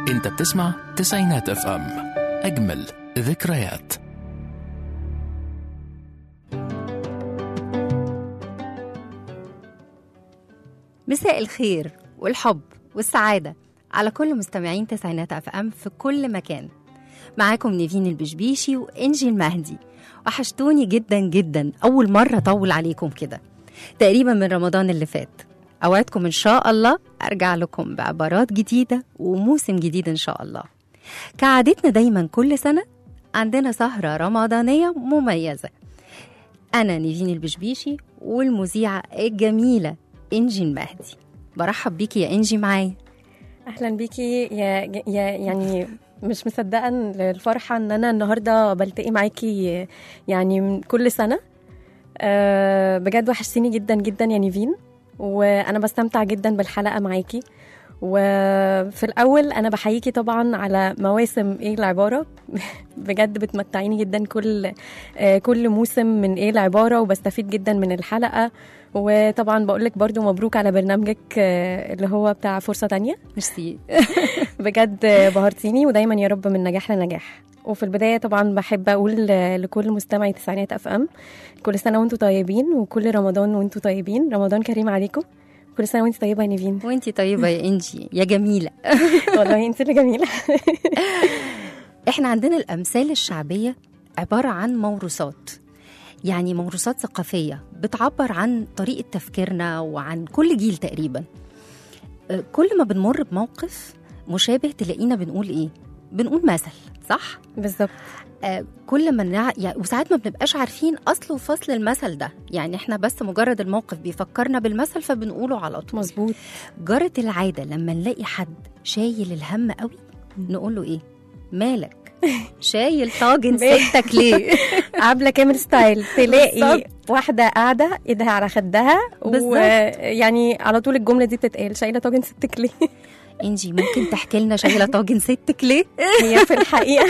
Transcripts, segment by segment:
انت بتسمع تسعينات اف ام اجمل ذكريات مساء الخير والحب والسعادة على كل مستمعين تسعينات اف ام في كل مكان معاكم نيفين البشبيشي وانجي المهدي وحشتوني جدا جدا اول مرة اطول عليكم كده تقريبا من رمضان اللي فات اوعدكم ان شاء الله ارجع لكم بعبارات جديدة وموسم جديد ان شاء الله كعادتنا دايما كل سنة عندنا سهرة رمضانية مميزة أنا نيفين البشبيشي والمذيعة الجميلة إنجي المهدي برحب بيكي يا إنجي معايا اهلا بيكي يا يا يعني مش مصدقه إن الفرحه ان انا النهارده بلتقي معاكي يعني من كل سنه أه بجد وحشتيني جدا جدا يا نيفين وانا بستمتع جدا بالحلقه معاكي وفي الاول انا بحييكي طبعا على مواسم ايه العباره بجد بتمتعيني جدا كل آه، كل موسم من ايه العباره وبستفيد جدا من الحلقه وطبعا بقول لك برضو مبروك على برنامجك آه، اللي هو بتاع فرصه تانية ميرسي بجد بهرتيني ودايما يا رب من نجاح لنجاح وفي البداية طبعا بحب أقول لكل مستمعي تسعينات أف أم كل سنة وأنتم طيبين وكل رمضان وأنتم طيبين رمضان كريم عليكم كل سنة وأنت طيبة يا نيفين وانتي طيبة يا إنجي يا جميلة والله أنت اللي جميلة إحنا عندنا الأمثال الشعبية عبارة عن موروثات يعني موروثات ثقافية بتعبر عن طريقة تفكيرنا وعن كل جيل تقريبا أه، كل ما بنمر بموقف مشابه تلاقينا بنقول إيه بنقول مثل صح؟ بالظبط آه، كل ما نع... يعني وساعات ما بنبقاش عارفين اصل وفصل المثل ده يعني احنا بس مجرد الموقف بيفكرنا بالمثل فبنقوله على طول مظبوط جرت العاده لما نلاقي حد شايل الهم قوي نقول له ايه مالك شايل طاجن مالك؟ ستك ليه عبلة كامل ستايل تلاقي بالظبط. واحدة قاعدة ايدها على خدها بالظبط. ويعني على طول الجملة دي بتتقال شايلة طاجن ستك ليه انجي ممكن تحكي لنا شايله طاجن ستك ليه هي في الحقيقة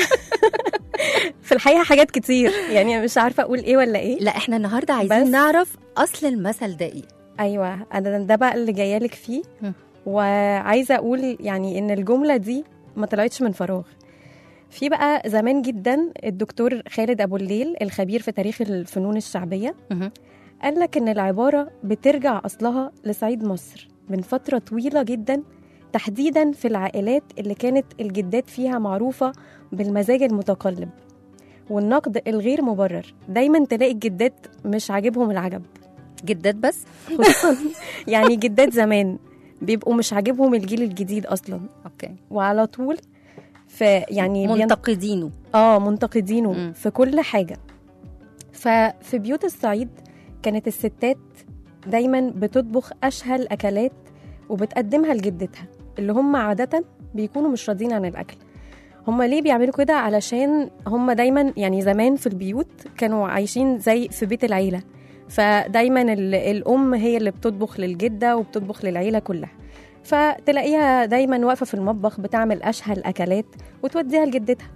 في الحقيقة حاجات كتير يعني مش عارفة أقول إيه ولا إيه لا احنا النهارده عايزين بس- نعرف اصل المثل ده ايه ايوه انا ده بقى اللي جايه لك فيه هم. وعايزه اقول يعني ان الجمله دي ما طلعتش من فراغ في بقى زمان جدا الدكتور خالد ابو الليل الخبير في تاريخ الفنون الشعبيه مهم. قال لك ان العباره بترجع اصلها لصعيد مصر من فتره طويله جدا تحديدا في العائلات اللي كانت الجدات فيها معروفه بالمزاج المتقلب والنقد الغير مبرر دايما تلاقي الجدات مش عاجبهم العجب جدات بس خصوصا يعني جدات زمان بيبقوا مش عاجبهم الجيل الجديد اصلا اوكي وعلى طول في يعني بين- منتقدينه اه منتقدينه مم. في كل حاجه ففي بيوت الصعيد كانت الستات دايما بتطبخ اشهى الاكلات وبتقدمها لجدتها اللي هم عاده بيكونوا مش راضيين عن الاكل هم ليه بيعملوا كده علشان هم دايما يعني زمان في البيوت كانوا عايشين زي في بيت العيله فدايما ال- الام هي اللي بتطبخ للجده وبتطبخ للعيله كلها فتلاقيها دايما واقفه في المطبخ بتعمل اشهى الاكلات وتوديها لجدتها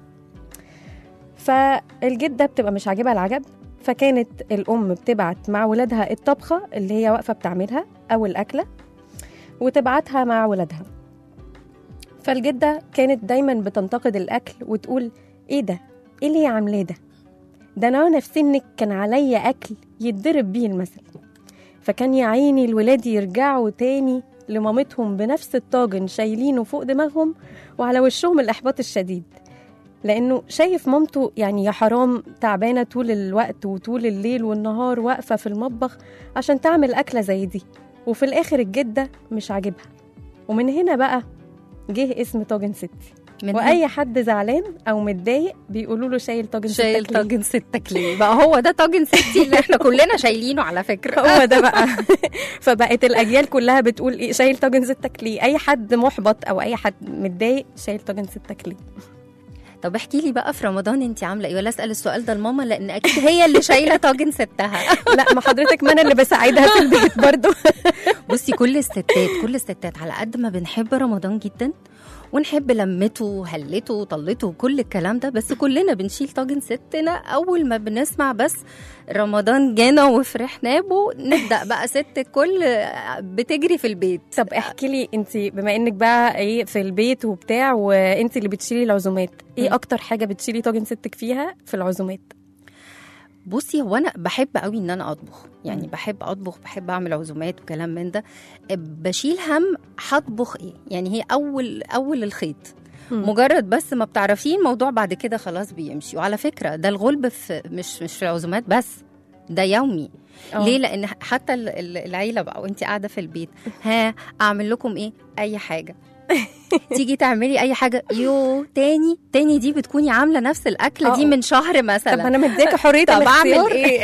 فالجده بتبقى مش عاجبها العجب فكانت الام بتبعت مع ولادها الطبخه اللي هي واقفه بتعملها او الاكله وتبعتها مع ولادها فالجده كانت دايما بتنتقد الاكل وتقول ايه ده ايه اللي هي عاملاه ده ده انا وانا في سنك كان عليا اكل يتضرب بيه المثل فكان يا عيني الولاد يرجعوا تاني لمامتهم بنفس الطاجن شايلينه فوق دماغهم وعلى وشهم الإحباط الشديد لأنه شايف مامته يعني يا حرام تعبانة طول الوقت وطول الليل والنهار واقفة في المطبخ عشان تعمل أكلة زي دي وفي الآخر الجدة مش عاجبها ومن هنا بقى جه اسم طاجن ستي من واي حد زعلان او متضايق بيقولوا له شايل طاجن شايل ستك ليه؟ طاجن ستك ليه بقى هو ده طاجن ستي اللي احنا كلنا شايلينه على فكره هو ده بقى فبقت الاجيال كلها بتقول ايه شايل طاجن ستك ليه اي حد محبط او اي حد متضايق شايل طاجن ستك ليه طب احكي لي بقى في رمضان انت عامله ايه ولا اسال السؤال ده لماما لان اكيد هي اللي شايله طاجن ستها لا ما حضرتك ما انا اللي بساعدها في البيت برضو بصي كل الستات كل الستات على قد ما بنحب رمضان جدا ونحب لمته وهلته وطلته وكل الكلام ده بس كلنا بنشيل طاجن ستنا اول ما بنسمع بس رمضان جانا وفرحنا به نبدا بقى ست الكل بتجري في البيت طب احكي لي انت بما انك بقى ايه في البيت وبتاع وانت اللي بتشيلي العزومات ايه مم. اكتر حاجه بتشيلي طاجن ستك فيها في العزومات بصي هو انا بحب قوي ان انا اطبخ يعني مم. بحب اطبخ بحب اعمل عزومات وكلام من ده بشيل هم هطبخ ايه يعني هي اول اول الخيط مم. مجرد بس ما بتعرفيه الموضوع بعد كده خلاص بيمشي وعلى فكره ده الغلب في مش مش في العزومات بس ده يومي آه. ليه لان حتى ال- ال- العيله بقى وانت قاعده في البيت ها اعمل لكم ايه اي حاجه تيجي تعملي اي حاجه يو تاني تاني دي بتكوني عامله نفس الاكله دي آه. من شهر طب مثلا انا مديكه حريه طب اعمل الاختيار. ايه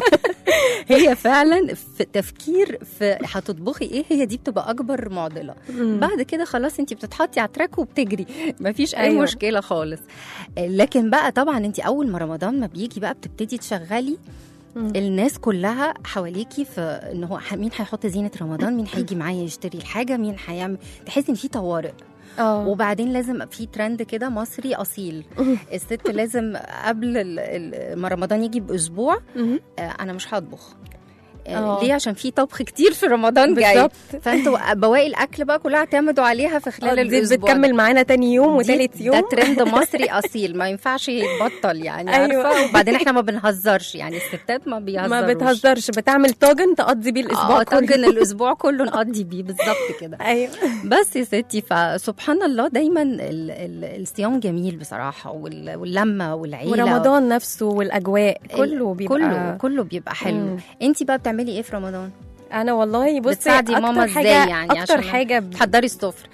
هي فعلا في تفكير في هتطبخي ايه هي دي بتبقى اكبر معضله مم. بعد كده خلاص انت بتتحطي على التراك وبتجري مفيش اي أيوة. أيوة. مشكله خالص لكن بقى طبعا انت اول ما رمضان ما بيجي بقى بتبتدي تشغلي مم. الناس كلها حواليكي في ان هو ح- مين هيحط زينه رمضان مين هيجي معايا يشتري الحاجه مين هيعمل تحسي ان في طوارئ اه وبعدين لازم في ترند كده مصري اصيل الست لازم قبل ال- ال- ما رمضان يجي باسبوع مم. آه، انا مش هطبخ آه، آه. ليه عشان في طبخ كتير في رمضان جاي بالظبط فانتوا بواقي الاكل بقى كلها اعتمدوا عليها في خلال آه، دي الاسبوع بتكمل معانا تاني يوم دي- وتالت يوم ده ترند مصري اصيل ما ينفعش يتبطل يعني أيوة. عارفه وبعدين احنا ما بنهزرش يعني الستات ما بيهزروش ما بتهزرش بتعمل طاجن تقضي بيه الاسبوع اه كله طاجن الاسبوع كله نقضي بيه بالظبط كده ايوه بس يا ستي فسبحان الله دايما ال ال الصيام جميل بصراحه وال- واللمه والعيله ورمضان نفسه والاجواء كله بيبقى كله كله بيبقى حلو مم. انت بقى بتعملي ايه في رمضان انا والله بصي بتساعدي أكتر ماما حاجة ازاي يعني اكتر عشان حاجه ب... تحضري السفره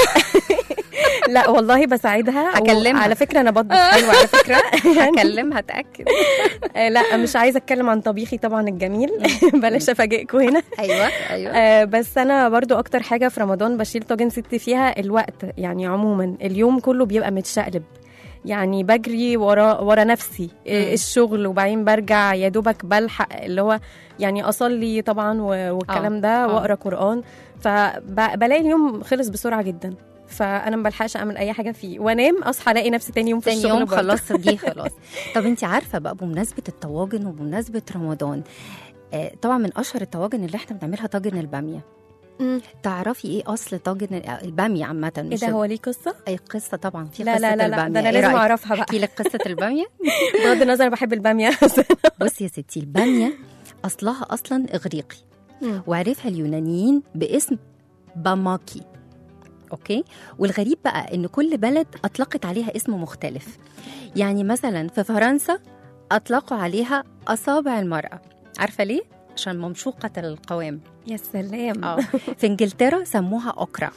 لا والله بساعدها هكلمها. على فكره انا بطبخ حلو على فكره هكلمها اتاكد آه، لا مش عايزه اتكلم عن طبيخي طبعا الجميل بلاش افاجئكم هنا ايوه ايوه آه، بس انا برضو اكتر حاجه في رمضان بشيل طاجن ستي فيها الوقت يعني عموما اليوم كله بيبقى متشقلب يعني بجري ورا ورا نفسي آه، مم. الشغل وبعدين برجع يا دوبك بلحق اللي هو يعني اصلي طبعا و- والكلام آه، ده آه. واقرا قران فبلاقي اليوم خلص بسرعه جدا فانا ما بلحقش اعمل اي حاجه فيه وانام اصحى الاقي نفسي تاني يوم في تاني الشغل يوم برضه. خلاص جه خلاص طب انت عارفه بقى بمناسبه الطواجن وبمناسبه رمضان آه، طبعا من اشهر الطواجن اللي احنا بنعملها طاجن الباميه مم. تعرفي ايه اصل طاجن ال- الباميه عامه ايه مش ده هو ليه قصه اي قصه طبعا في لا قصه لا لا لا الباميه ده انا إيه لازم رأيك؟ اعرفها بقى احكي لك قصه الباميه بغض النظر بحب الباميه بصي يا ستي الباميه اصلها اصلا اغريقي مم. وعرفها اليونانيين باسم باماكي اوكي والغريب بقى ان كل بلد اطلقت عليها اسم مختلف يعني مثلا في فرنسا اطلقوا عليها اصابع المراه عارفه ليه عشان ممشوقه القوام يا سلام اه في انجلترا سموها اوكرا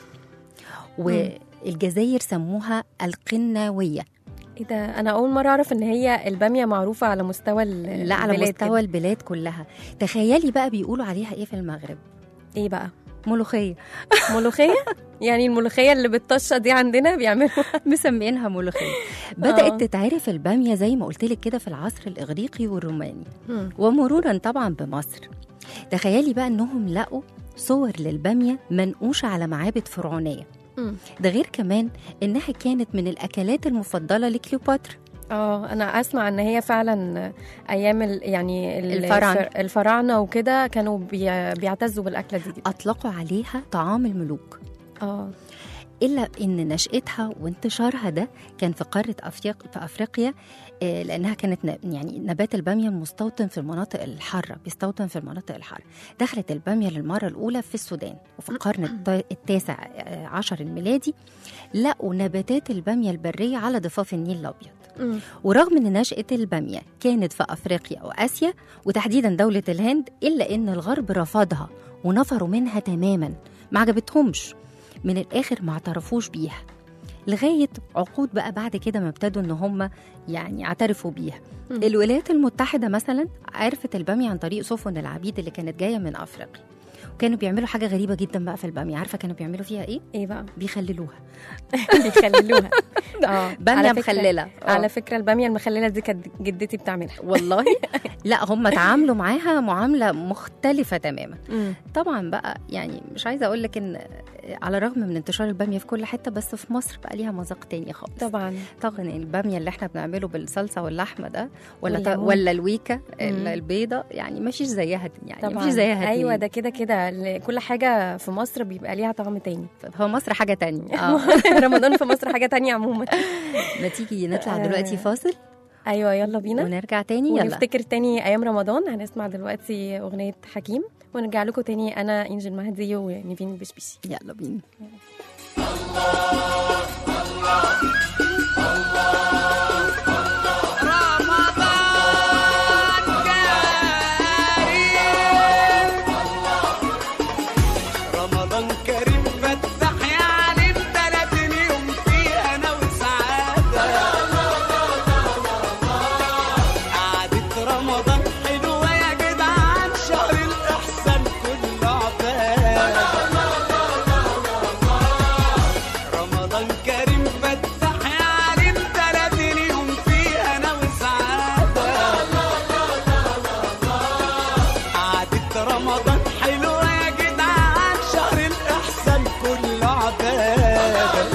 والجزائر سموها القناويه ايه ده انا اول مره اعرف ان هي الباميه معروفه على مستوى ال- لا على البلاد مستوى كده. البلاد كلها تخيلي بقى بيقولوا عليها ايه في المغرب ايه بقى ملوخيه ملوخيه يعني الملوخيه اللي بالطشه دي عندنا بيعملوا مسمينها ملوخيه بدات آه. تتعرف الباميه زي ما قلت لك كده في العصر الاغريقي والروماني ومرورا طبعا بمصر تخيلي بقى انهم لقوا صور للباميه منقوشه على معابد فرعونيه مم. ده غير كمان انها كانت من الاكلات المفضله لكليوباترا اه انا اسمع ان هي فعلا ايام ال- يعني ال- الفراعنة. الفر- الفراعنه وكده كانوا بي- بيعتزوا بالاكله دي اطلقوا عليها طعام الملوك اه الا ان نشاتها وانتشارها ده كان في قاره افريق في افريقيا آه، لانها كانت ن- يعني نبات الباميه مستوطن في المناطق الحاره بيستوطن في المناطق الحاره دخلت الباميه للمره الاولى في السودان وفي القرن الت- التاسع آه، عشر الميلادي لقوا نباتات الباميه البريه على ضفاف النيل الابيض مم. ورغم ان نشأة البامية كانت في افريقيا واسيا وتحديدا دولة الهند الا ان الغرب رفضها ونفروا منها تماما ما عجبتهمش من الاخر ما اعترفوش بيها لغاية عقود بقى بعد كده ما ابتدوا ان هم يعني اعترفوا بيها مم. الولايات المتحدة مثلا عرفت البامية عن طريق سفن العبيد اللي كانت جاية من افريقيا وكانوا بيعملوا حاجه غريبه جدا بقى في الباميه عارفه كانوا بيعملوا فيها ايه ايه بقى بيخللوها بيخللوها اه باميه على فكرة- مخلله آه. على فكره الباميه المخلله دي كانت جدتي بتعملها والله لا هم اتعاملوا معاها معامله مختلفه تماما طبعا بقى يعني مش عايزه اقول لك ان على الرغم من انتشار الباميه في كل حته بس في مصر بقى ليها مذاق تاني خالص طبعا طبعا يعني الباميه اللي احنا بنعمله بالصلصه واللحمه ده ولا ط- والليمون. ولا الويكا ال- مم. البيضه يعني ما فيش زيها دي يعني ما طبعا فيش زيها ايوه اتنين. ده كده كده ل- كل حاجه في مصر بيبقى ليها طعم تاني هو مصر حاجه تانية اه رمضان في مصر حاجه تانية عموما ما تيجي نطلع آه. دلوقتي فاصل ايوه يلا بينا ونرجع تاني يلا ونفتكر تاني ايام رمضان هنسمع دلوقتي اغنيه حكيم ونرجع لكم تاني انا انجل مهدي ونيفين البشبشي يلا بينا رمضان كريم فتح يا عليم تلاتين يوم فيه انا وسعاده قعدة رمضان حلوه يا جدعان شهر الاحسان كله عباد رمضان كريم فتح يا عليم تلاتين يوم فيه انا وسعاده قعدة رمضان حلوة يا جدعان شهر الإحسان كله عبادة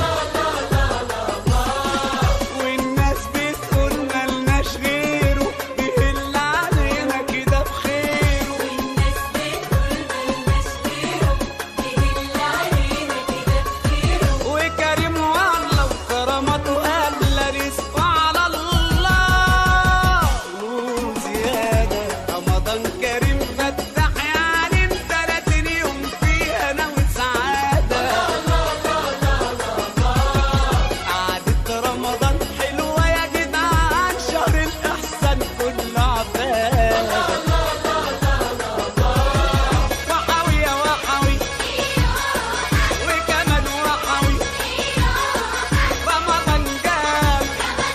والناس بتقول ملناش غيره بيهل علينا كده بخيره وكريم والله وكرمته أهل رزقه على الله نور زيادة رمضان كريم فتح يا عليم تلاتين يوم فيه أنا وسعادة قعدة رمضان حلوة يا جدعان شهر الإحسان كله عبادة وحوي يا وحوي وكمان وحوي رمضان جاب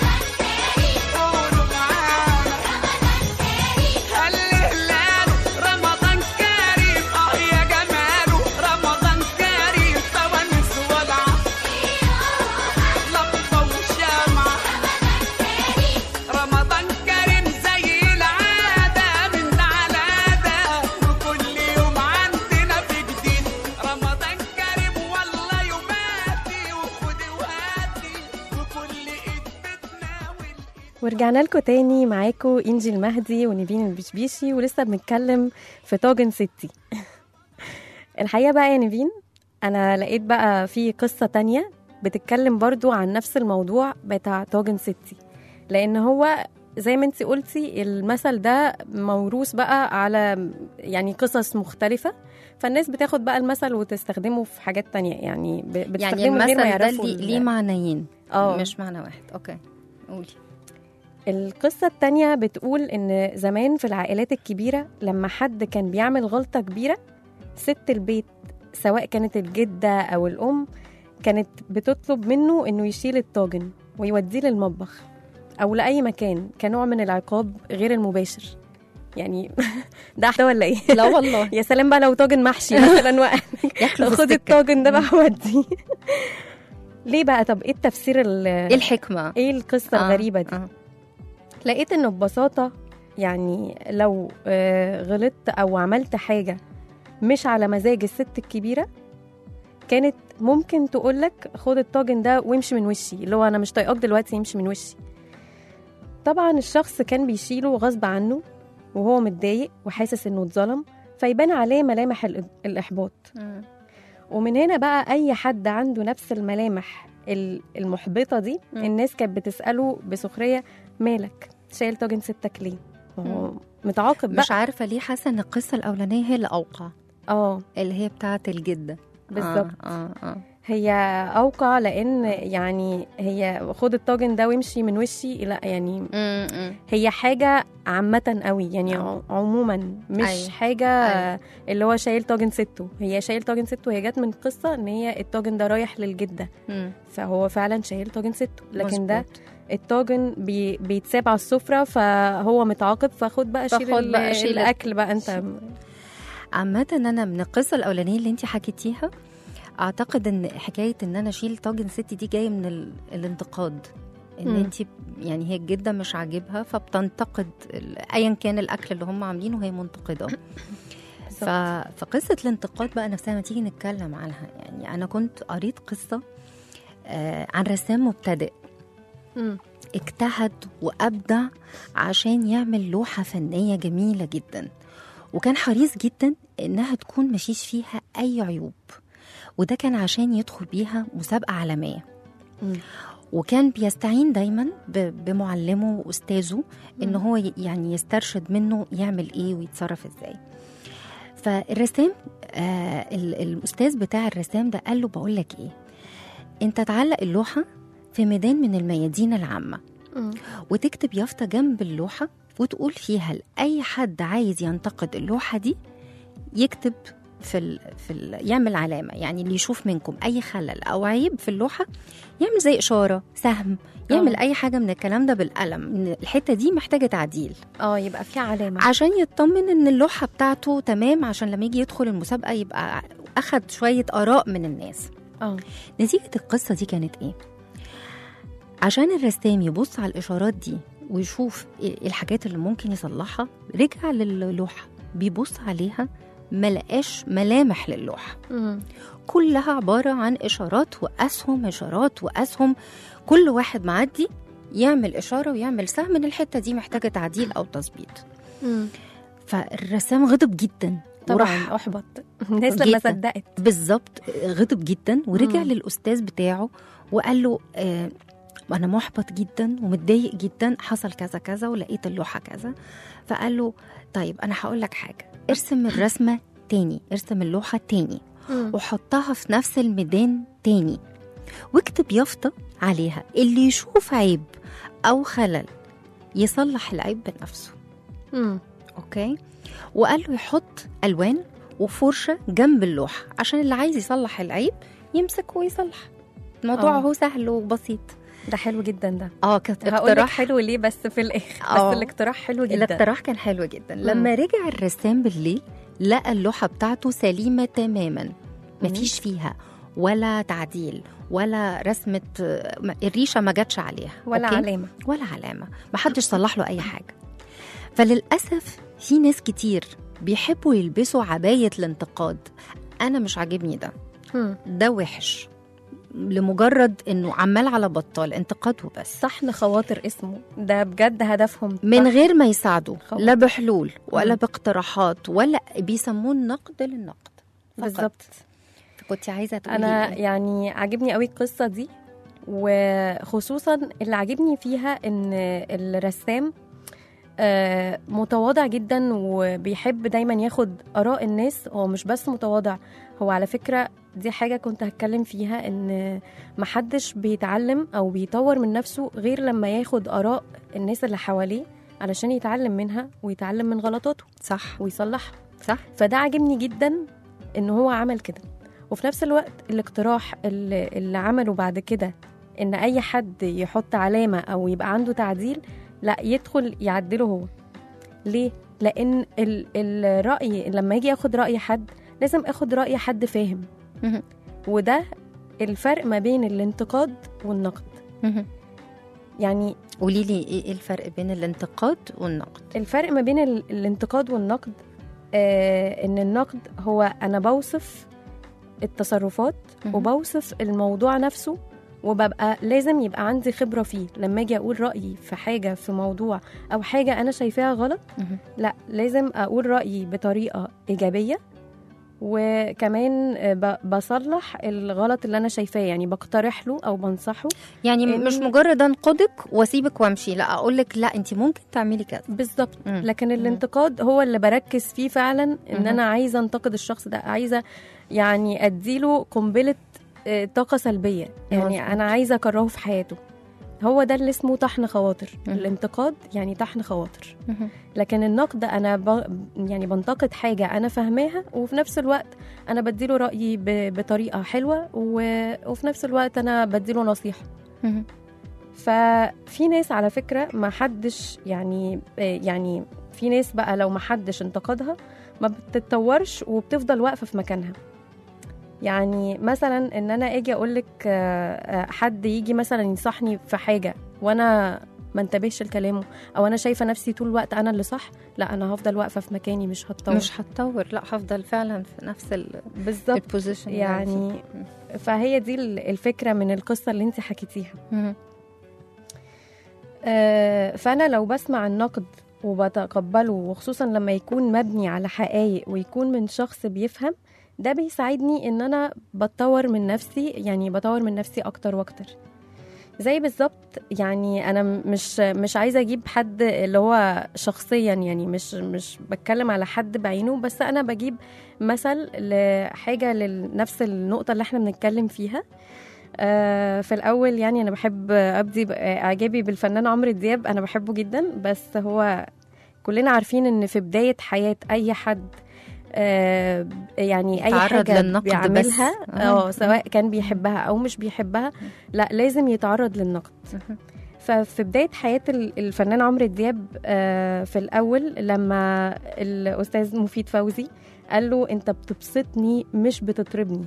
قولوا معانا هل هلاله رمضان كريم اه يا جماله رمضان كريم فوانيس ولعة لمبة وشمعة رمضان كريم زي العادة من ده على ده وكل يوم عندنا في جديد رمضان كريم والله يوماتي وخدي وهاتي وكل ايد بتناول ورجعنا لكم تاني معاكم انجي المهدي ونيفين البشبيشي ولسه بنتكلم في طاجن ستي الحقيقه بقى يا نيفين انا لقيت بقى في قصه تانية بتتكلم برضو عن نفس الموضوع بتاع طاجن ستي لان هو زي ما انت قلتي المثل ده موروث بقى على يعني قصص مختلفة فالناس بتاخد بقى المثل وتستخدمه في حاجات تانية يعني ب- يعني بتستخدمه من غير المثل ما ده يعرفوا ليه ال- ليه معنيين اه مش معنى واحد اوكي قولي القصة التانية بتقول إن زمان في العائلات الكبيرة لما حد كان بيعمل غلطة كبيرة ست البيت سواء كانت الجدة أو الأم كانت بتطلب منه إنه يشيل الطاجن ويوديه للمطبخ أو لأي مكان كنوع من العقاب غير المباشر يعني ده أحلى ولا إيه؟ لا والله يا سلام بقى لو طاجن محشي مثلا وقال ياكلوا في خد السكة. الطاجن ده بقى وديه ليه بقى طب ايه التفسير ال- ايه الحكمه ايه القصه آه، الغريبه دي آه. لقيت انه ببساطه يعني لو آه، غلطت او عملت حاجه مش على مزاج الست الكبيره كانت ممكن تقولك خد الطاجن ده وامشي من وشي اللي هو انا مش طايقاك دلوقتي امشي من وشي طبعا الشخص كان بيشيله غصب عنه وهو متضايق وحاسس انه اتظلم فيبان عليه ملامح الإ- الاحباط مم. ومن هنا بقى اي حد عنده نفس الملامح ال- المحبطه دي مم. الناس كانت بتساله بسخريه مالك شايل طاجن ستك ليه ما هو متعاقب مش بقى عارفه ليه حاسه ان القصه الاولانيه هي اللي اوقع اه اللي هي بتاعه الجده بالظبط اه اه, آه. هي اوقع لان يعني هي خد الطاجن ده وامشي من وشي لا يعني مم، مم. هي حاجه عامه قوي يعني آه. ع- عموما مش أيوة. حاجه أيوة. اللي هو شايل طاجن سته هي شايل طاجن سته هي جت من قصه ان هي الطاجن ده رايح للجده مم. فهو فعلا شايل طاجن سته لكن ده مظبوط. الطاجن بي بيتساب على السفره فهو متعاقب فخد بقى شيل فخد ال- بقى شيل الاكل بقى انت عامة أنا من القصة الأولانية اللي أنت حكيتيها أعتقد إن حكاية إن أنا أشيل طاجن ستي دي جاية من ال... الانتقاد إن مم. أنت يعني هي الجدة مش عاجبها فبتنتقد ال- أيا كان الأكل اللي هم عاملينه هي منتقدة ف... فقصة الانتقاد بقى نفسها ما تيجي نتكلم عنها يعني أنا كنت قريت قصة آه عن رسام مبتدئ مم. اجتهد وأبدع عشان يعمل لوحة فنية جميلة جدا وكان حريص جدا إنها تكون مفيش فيها أي عيوب وده كان عشان يدخل بيها مسابقة عالمية مم. وكان بيستعين دايما ب- بمعلمه وأستاذه إن مم. هو ي- يعني يسترشد منه يعمل إيه ويتصرف إزاي فالرسام آه ال- الأستاذ بتاع الرسام ده قال له بقول لك إيه أنت تعلق اللوحة في ميدان من الميادين العامة مم. وتكتب يافطة جنب اللوحة وتقول فيها لأي حد عايز ينتقد اللوحة دي يكتب في ال... في ال... يعمل علامة يعني اللي يشوف منكم أي خلل أو عيب في اللوحة يعمل زي إشارة سهم يعمل آه. أي حاجة من الكلام ده بالقلم إن الحتة دي محتاجة تعديل اه يبقى في علامه عشان يطمن إن اللوحة بتاعته تمام عشان لما يجي يدخل المسابقة يبقى أخد شوية آراء من الناس اه نتيجة القصة دي كانت إيه؟ عشان الرسام يبص على الإشارات دي ويشوف إيه الحاجات اللي ممكن يصلحها رجع للوحة بيبص عليها ملقاش ملامح للوحة مم. كلها عبارة عن إشارات وأسهم إشارات وأسهم كل واحد معدي يعمل إشارة ويعمل سهم إن الحتة دي محتاجة تعديل أو تظبيط مم. فالرسام غضب جدا طبعا احبط الناس لما جداً. صدقت بالظبط غضب جدا ورجع مم. للاستاذ بتاعه وقال له آه انا محبط جدا ومتضايق جدا حصل كذا كذا ولقيت اللوحه كذا فقال له طيب انا هقول لك حاجه ارسم الرسمه تاني ارسم اللوحه تاني مم. وحطها في نفس الميدان تاني واكتب يافطه عليها اللي يشوف عيب او خلل يصلح العيب بنفسه مم. اوكي وقال له يحط الوان وفرشه جنب اللوحه عشان اللي عايز يصلح العيب يمسك ويصلح الموضوع آه. هو سهل وبسيط ده حلو جدا ده اه كانت هقول لك اقتراح حلو ليه بس في الاخر آه. بس الاقتراح حلو جدا الاقتراح كان حلو جدا لما رجع الرسام بالليل لقى اللوحه بتاعته سليمه تماما مفيش فيها ولا تعديل ولا رسمه آه، الريشه ما جاتش عليها ولا أوكي؟ علامه ولا علامة محدش صلح له أي حاجة فللأسف في ناس كتير بيحبوا يلبسوا عباية الانتقاد أنا مش عاجبني ده مم. ده وحش لمجرد انه عمال على بطال انتقاد وبس صحن خواطر اسمه ده بجد هدفهم من صح. غير ما يساعدوا خلاص. لا بحلول ولا مم. باقتراحات ولا بيسموه النقد للنقد فقط. بالظبط كنت عايزه تقولي انا إيه؟ يعني عاجبني قوي القصه دي وخصوصا اللي عاجبني فيها ان الرسام آه، متواضع جدا وبيحب دايما ياخد اراء الناس هو مش بس متواضع هو على فكره دي حاجه كنت هتكلم فيها ان محدش بيتعلم او بيطور من نفسه غير لما ياخد اراء الناس اللي حواليه علشان يتعلم منها ويتعلم من غلطاته صح ويصلحها صح فده عاجبني جدا ان هو عمل كده وفي نفس الوقت الاقتراح اللي, اللي عمله بعد كده ان اي حد يحط علامه او يبقى عنده تعديل لا يدخل يعدله هو ليه لان ال الراي لما يجي اخد راي حد لازم اخد راي حد فاهم مهم. وده الفرق ما بين الانتقاد والنقد مهم. يعني قولي لي ايه الفرق بين الانتقاد والنقد الفرق ما بين ال- الانتقاد والنقد آه ان النقد هو انا بوصف التصرفات مهم. وبوصف الموضوع نفسه وببقى لازم يبقى عندي خبرة فيه لما اجي اقول رأيي في حاجة في موضوع او حاجة انا شايفاها غلط مهم. لا لازم اقول رأيي بطريقة ايجابية وكمان آه، ب- بصلح الغلط اللي انا شايفاه يعني بقترح له او بنصحه يعني إن- مش مجرد انقدك واسيبك وامشي لا اقول لك لا انت ممكن تعملي كذا بالظبط مم. لكن الانتقاد هو اللي بركز فيه فعلا ان مهم. انا عايزه انتقد الشخص ده عايزه يعني اديله قنبله آه، طاقه سلبيه يعني مظبوط. انا عايزه اكرهه في حياته هو ده اللي اسمه طحن خواطر مم. الانتقاد يعني طحن خواطر مهم. لكن النقد انا ب... يعني بنتقد حاجه انا فاهماها وفي نفس الوقت انا بديله رايي ب... بطريقه حلوه و... وفي نفس الوقت انا بديله نصيحه مهم. ففي ناس على فكرة ما حدش يعني يعني في ناس بقى لو ما حدش انتقدها ما بتتطورش وبتفضل واقفه في مكانها يعني مثلا ان انا اجي اقول لك حد يجي مثلا ينصحني في حاجه وانا ما انتبهش لكلامه او انا شايفه نفسي طول الوقت انا اللي صح لا انا هفضل واقفه في مكاني مش هتطور مش هتطور لا هفضل فعلا في نفس بالظبط البوزيشن يعني فهي دي الفكره من القصه اللي انت حكيتيها آه، فانا لو بسمع النقد وبتقبله وخصوصا لما يكون مبني على حقائق ويكون من شخص بيفهم ده بيساعدني ان انا بتطور من نفسي يعني بطور من نفسي اكتر واكتر زي بالظبط يعني انا مش مش عايزه اجيب حد اللي هو شخصيا يعني مش مش بتكلم على حد بعينه بس انا بجيب مثل لحاجه لنفس النقطه اللي احنا بنتكلم فيها آه في الاول يعني انا بحب ابدي اعجابي بالفنان عمرو دياب انا بحبه جدا بس هو كلنا عارفين ان في بدايه حياه اي حد آه يعني اي يتعرض حاجه للنقد بيعملها بس. اه سواء كان بيحبها او مش بيحبها لا لازم يتعرض للنقد ففي بداية حياة ال- الفنان عمرو دياب آه، في الأول لما الأستاذ مفيد فوزي قال له أنت بتبسطني مش بتطربني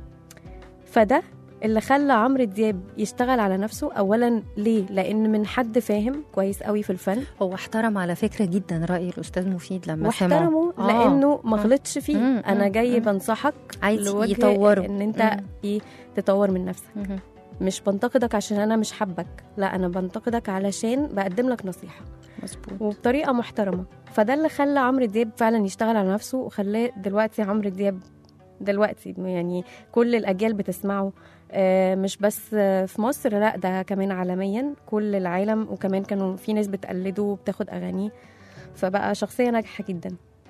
فده اللي خلى عمرو دياب يشتغل على نفسه أولا ليه؟ لأن من حد فاهم كويس قوي في الفن هو احترم على فكره جدا راي الاستاذ مفيد لما سمعه واحترمه آه. لأنه ما غلطش فيه مم، أنا مم، جاي مم. بنصحك عايز لوجه يطوره إن أنت مم. إيه تطور من نفسك مهم. مش بنتقدك عشان أنا مش حبك لا أنا بنتقدك علشان بقدم لك نصيحة مظبوط وبطريقه محترمه فده اللي خلى عمرو دياب فعلا يشتغل على نفسه وخلاه دلوقتي عمرو دياب دلوقتي يعني كل الاجيال بتسمعه آه، مش بس آه، في مصر لا ده كمان عالميا كل العالم وكمان كانوا في ناس بتقلده وبتاخد اغانيه فبقى شخصيه ناجحه جدا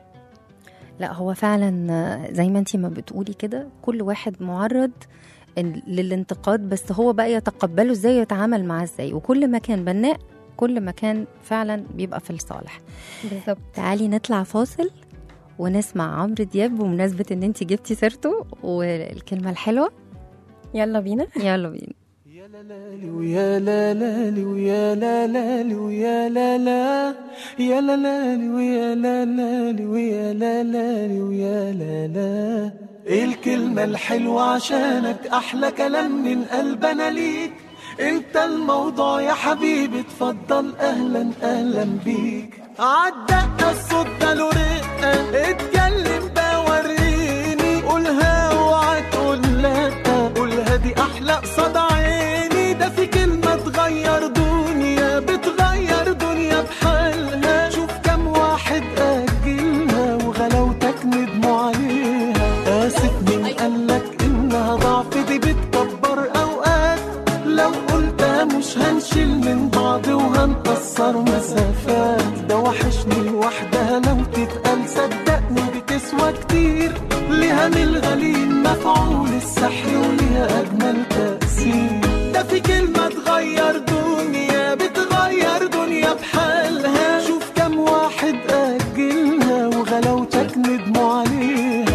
لا هو فعلا آه، زي ما انتي ما بتقولي كده كل واحد معرض إن- للانتقاد بس هو بقى يتقبله ازاي ويتعامل معاه ازاي وكل ما كان بناء كل ما كان فعلا بيبقى في الصالح بالظبط تعالي نطلع فاصل ونسمع عمرو دياب بمناسبة ان انتي جبتي سيرته والكلمة الحلوة يلا بينا يلا بينا يا لالي ويا لالي ويا لالي ويا لالا يا لالي ويا لالي ويا لالي ويا لالا ايه الكلمة الحلوة عشانك احلى كلام من قلبنا ليك انت الموضوع يا حبيبي اتفضل اهلا اهلا بيك عالدقة الصوت ده له رقة اتكلم بقى وريني قولها اوعى تقول لا قولها دي احلى قصاد عيني ده في كلمة تغير دنيا بتغير دنيا بحالها شوف كم واحد أجلها وغلاوتك ندموا عليها آسف مين قالك إنها ضعف دي بتكبر أوقات لو قلتها مش هنشيل من بعض وهنكسر مسافات ده وحشني لوحدها لو تتقال صدقني بتسوى كتير ليها من الغليل مفعول السحر وليها أجمل تأثير ده في كلمة تغير دنيا بتغير دنيا بحالها شوف كم واحد أجلها وغلاوتك ندموا عليها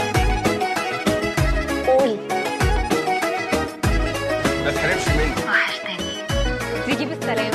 تيجي بالسلامه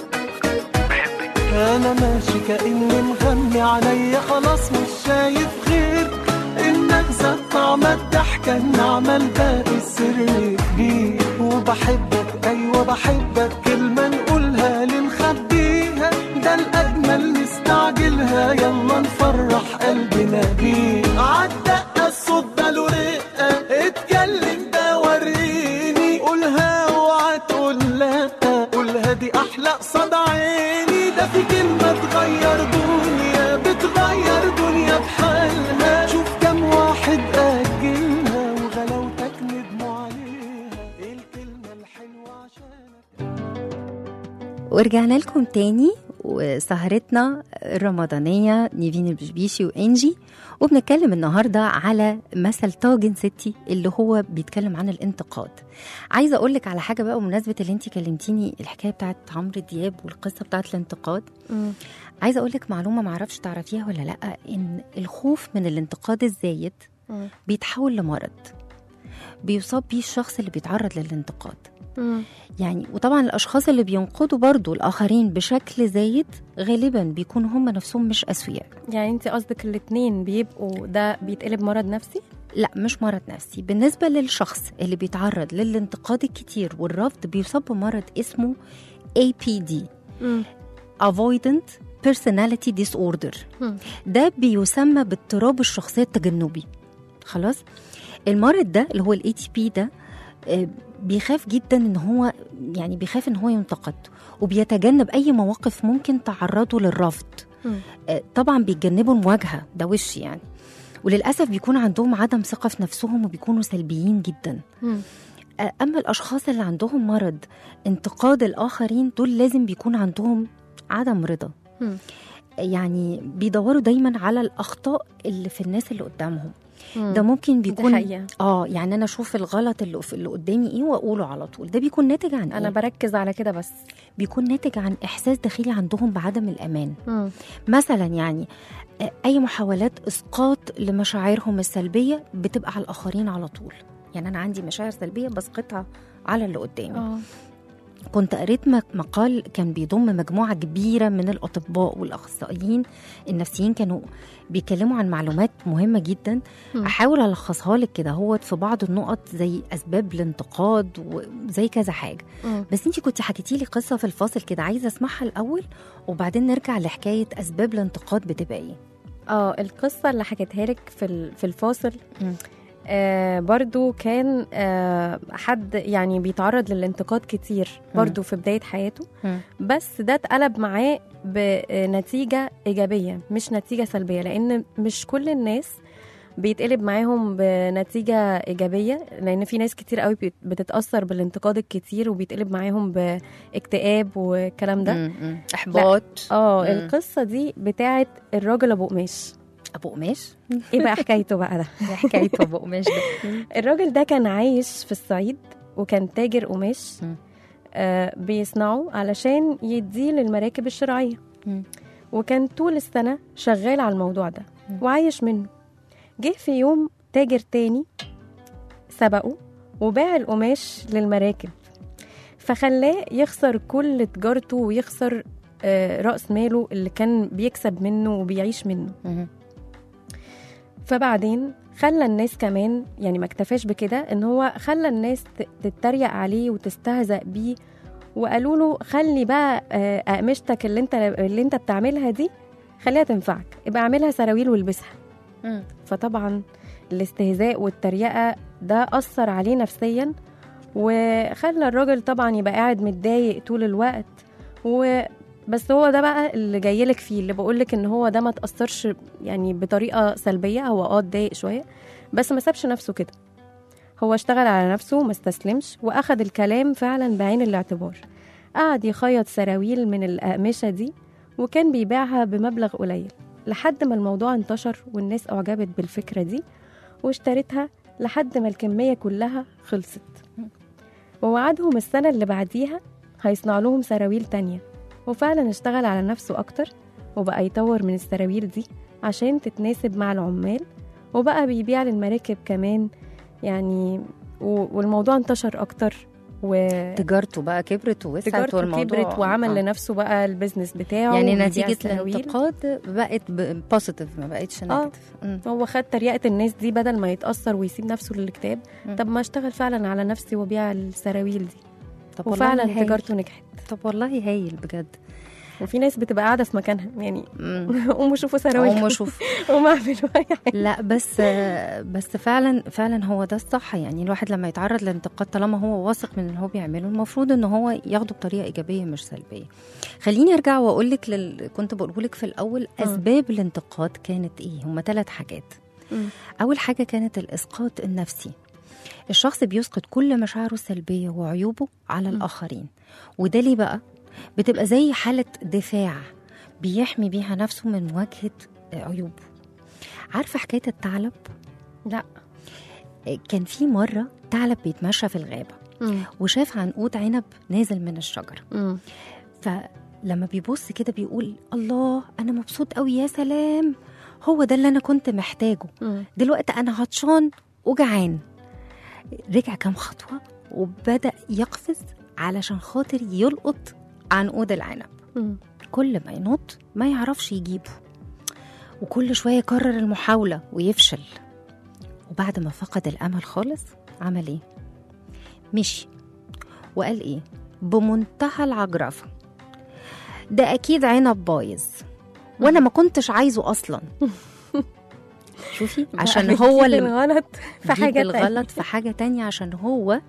انا ماشي كاني مغمي عليا خلاص مش شايف غير انك زاد طعم الضحكه النعمه الباقي السر كبير وبحبك ايوه بحبك كلمه نقولها لنخبيها ده الاجمل نستعجلها يلا نفرح قلبنا بيه عالدقه الصوت ده له رقه اتكلم ده وريني قولها اوعى تقول لا قولها دي احلى قصاد عيني ده في كلمه تغير دنيا بتغير دنيا بحالها شوف كم واحد اجلها وغلاوتك ندموا عليها ايه الكلمه الحلوه عشانك ورجعنا لكم تاني وسهرتنا الرمضانية نيفين البشبيشي وإنجي وبنتكلم النهاردة على مثل طاجن ستي اللي هو بيتكلم عن الانتقاد عايزة أقولك على حاجة بقى بمناسبة اللي انتي كلمتيني الحكاية بتاعت عمرو دياب والقصة بتاعت الانتقاد عايزة أقولك معلومة معرفش تعرفيها ولا لأ إن الخوف من الانتقاد الزايد بيتحول لمرض بيصاب بيه الشخص اللي بيتعرض للانتقاد مم. يعني وطبعا الاشخاص اللي بينقضوا برضو الاخرين بشكل زايد غالبا بيكونوا هم نفسهم مش اسوياء يعني انت قصدك الاتنين بيبقوا ده بيتقلب مرض نفسي لا مش مرض نفسي بالنسبه للشخص اللي بيتعرض للانتقاد الكتير والرفض بيصاب بمرض اسمه APD مم. Avoidant Personality Disorder مم. ده بيسمى باضطراب الشخصيه التجنبي خلاص المرض ده اللي هو الاي تي بي ده آه، بيخاف جدا ان هو يعني بيخاف ان هو ينتقد وبيتجنب اي مواقف ممكن تعرضه للرفض مم. آه، طبعا بيتجنبوا المواجهه ده وش يعني وللاسف بيكون عندهم عدم ثقه في نفسهم وبيكونوا سلبيين جدا مم. آه، اما الاشخاص اللي عندهم مرض انتقاد الاخرين دول لازم بيكون عندهم عدم رضا مم. يعني بيدوروا دايما على الاخطاء اللي في الناس اللي قدامهم مم. ده ممكن دي بيكون حقيقة اه يعني انا اشوف الغلط اللي, اللي قدامي ايه واقوله على طول ده بيكون ناتج عن انا إيه؟ بركز على كده بس بيكون ناتج عن احساس داخلي عندهم بعدم الامان مم. مثلا يعني آه، اي محاولات اسقاط لمشاعرهم السلبيه بتبقى على الاخرين على طول يعني انا عندي مشاعر سلبيه بسقطها على اللي قدامي اه كنت قريت مق- مقال كان بيضم مجموعة كبيرة من الأطباء والأخصائيين النفسيين كانوا بيتكلموا عن معلومات مهمة جدا مم. أحاول ألخصها لك كده هو في بعض النقط زي أسباب الانتقاد وزي كذا حاجة مم. بس انتي كنت حكيتي لي قصة في الفاصل كده عايزة أسمعها الأول وبعدين نرجع لحكاية أسباب الانتقاد بتبقى إيه اه القصة اللي حكيتها لك في ال- في الفاصل مم. آه برضو كان آه حد يعني بيتعرض للانتقاد كتير برضو في بداية حياته مم. بس ده اتقلب معاه بنتيجة إيجابية مش نتيجة سلبية لأن مش كل الناس بيتقلب معاهم بنتيجة إيجابية لأن في ناس كتير قوي بت- بتتأثر بالانتقاد الكتير وبيتقلب معاهم باكتئاب والكلام ده مم. مم. إحباط اه مم. القصة دي بتاعت الراجل أبو قماش أبو قماش ايه بقى حكايته بقى ده إيه حكايته أبو قماش ده الراجل ده كان عايش في الصعيد وكان تاجر قماش مم. آه بيصنعه علشان يديه للمراكب الشراعية مم. وكان طول السنة شغال على الموضوع ده مم. وعايش منه جه في يوم تاجر تاني سبقه وباع القماش للمراكب فخلاه يخسر كل تجارته ويخسر آه، رأس ماله اللي كان بيكسب منه وبيعيش منه مم. فبعدين خلى الناس كمان يعني ما اكتفاش بكده ان هو خلى الناس ت- تتريق عليه وتستهزأ بيه وقالوا له خلي بقى آه، اقمشتك اللي انت اللي انت بتعملها دي خليها تنفعك ابقى اعملها سراويل والبسها مم. فطبعا الاستهزاء والتريقه ده اثر عليه نفسيا وخلى الراجل طبعا يبقى قاعد متضايق طول الوقت و بس هو ده بقى اللي جايلك فيه اللي بقولك ان هو ده ما تاثرش يعني بطريقه سلبيه هو اه اتضايق شويه بس ما سابش نفسه كده هو اشتغل على نفسه وما استسلمش واخد الكلام فعلا بعين الاعتبار قعد يخيط سراويل من الأقمشة دي وكان بيبيعها بمبلغ قليل لحد ما الموضوع انتشر والناس أعجبت بالفكرة دي واشترتها لحد ما الكمية كلها خلصت ووعدهم السنة اللي بعديها هيصنع لهم سراويل تانية وفعلا اشتغل على نفسه أكتر وبقى يطور من السراويل دي عشان تتناسب مع العمال وبقى بيبيع للمراكب كمان يعني و- والموضوع انتشر أكتر و تجارته بقى كبرت ووسعت تجارته والموضوع كبرت وعمل آه. لنفسه بقى البيزنس بتاعه يعني وبيبيع نتيجة السراويل. الانتقاد بقت بوزيتيف ما بقتش آه. نيجاتيف هو خد تريقة الناس دي بدل ما يتأثر ويسيب نفسه للاكتئاب مم. طب ما اشتغل فعلا على نفسي وبيع السراويل دي طب والله وفعلا هايل. تجارته نجحت طب والله هايل بجد وفي ناس بتبقى قاعدة في مكانها يعني مم. قوموا شوفوا سراويل قوم شوف قوموا اعملوا اي حاجة لا بس بس فعلا فعلا هو ده الصح يعني الواحد لما يتعرض لانتقاد طالما هو واثق من اللي هو بيعمله المفروض ان هو ياخده بطريقه ايجابيه مش سلبيه خليني ارجع واقول لك لل... كنت بقوله لك في الاول مم. اسباب الانتقاد كانت ايه هما ثلاث حاجات مم. اول حاجه كانت الاسقاط النفسي الشخص بيسقط كل مشاعره السلبيه وعيوبه على مم. الاخرين وده ليه بقى بتبقى زي حاله دفاع بيحمي بيها نفسه من مواجهه عيوبه عارفه حكايه الثعلب لا كان في مره ثعلب بيتمشى في الغابه مم. وشاف عنقود عنب نازل من الشجره مم. فلما بيبص كده بيقول الله انا مبسوط قوي يا سلام هو ده اللي انا كنت محتاجه مم. دلوقتي انا عطشان وجعان رجع كام خطوه وبدأ يقفز علشان خاطر يلقط عنقود العنب مم. كل ما ينط ما يعرفش يجيبه وكل شوية يكرر المحاولة ويفشل وبعد ما فقد الأمل خالص عمل إيه؟ مشي وقال إيه؟ بمنتهى العجرفة ده أكيد عنب بايظ وأنا ما كنتش عايزه أصلا شوفي عشان بقى هو بتجيب اللي الغلط في بيجيب حاجة الغلط في حاجة تانية عشان هو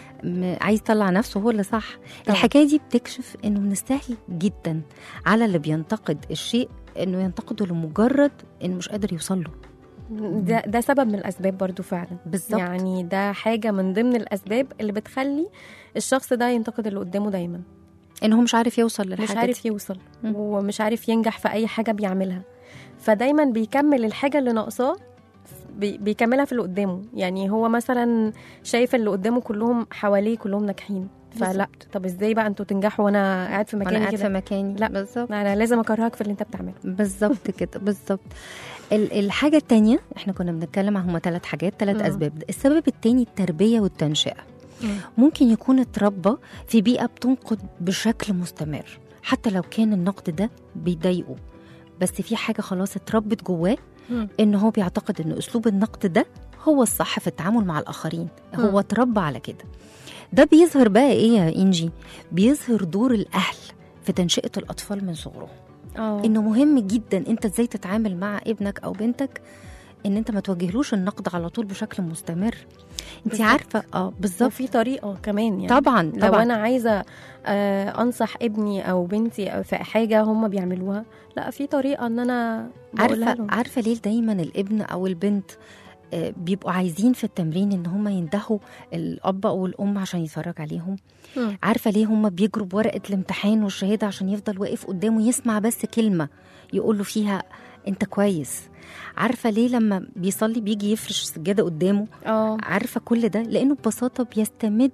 م- عايز يطلع نفسه هو اللي صح الحكاية دي بتكشف انه من السهل جدا على اللي بينتقد الشيء انه ينتقده لمجرد انه مش قادر يوصل له ده, ده سبب من الأسباب برضو فعلا بالظبط يعني ده حاجة من ضمن الأسباب اللي بتخلي الشخص ده ينتقد اللي قدامه دايما ان هو مش عارف يوصل للحاجة مش عارف دي. يوصل مم. ومش عارف ينجح في أي حاجة بيعملها فدايما بيكمل الحاجة اللي ناقصاه بي- بيكملها في اللي قدامه يعني هو مثلا شايف اللي قدامه كلهم حواليه كلهم ناجحين فلا طب ازاي بقى انتوا تنجحوا وانا قاعد في وانا مكاني قاعد في كده مكاني لا. بالظبط انا لازم اكرهك في اللي انت بتعمله بالظبط كده بالظبط ال- الحاجة التانية احنا كنا بنتكلم عن هما ثلاث حاجات ثلاث مم. أسباب السبب التاني التربية والتنشئة مم. ممكن يكون اتربى في بيئة بتنقد بشكل مستمر حتى لو كان النقد ده بيضايقه بس في حاجة خلاص اتربت جواه مم. ان هو بيعتقد ان اسلوب النقد ده هو الصح في التعامل مع الاخرين مم. هو اتربى على كده ده بيظهر بقى ايه يا انجي بيظهر دور الاهل في تنشئة الاطفال من صغرهم اه انه مهم جدا انت ازاي تتعامل مع ابنك او بنتك ان انت ما توجهلوش النقد على طول بشكل مستمر انت بالظبط. عارفه اه بالظبط وفي طريقه كمان يعني طبعا لو طبعا انا عايزه آه، انصح ابني او بنتي في حاجه هم بيعملوها لا في طريقه ان انا بقولها عارفه لهم. عارفه ليه دايما الابن او البنت آه، بيبقوا عايزين في التمرين ان هم يندهوا الاب او الام عشان يتفرج عليهم مم. عارفه ليه هم بيجروا بورقه الامتحان والشهاده عشان يفضل واقف قدامه يسمع بس كلمه يقول له فيها انت كويس عارفه ليه لما بيصلي بيجي يفرش سجاده قدامه اه عارفه كل ده لانه ببساطه بيستمد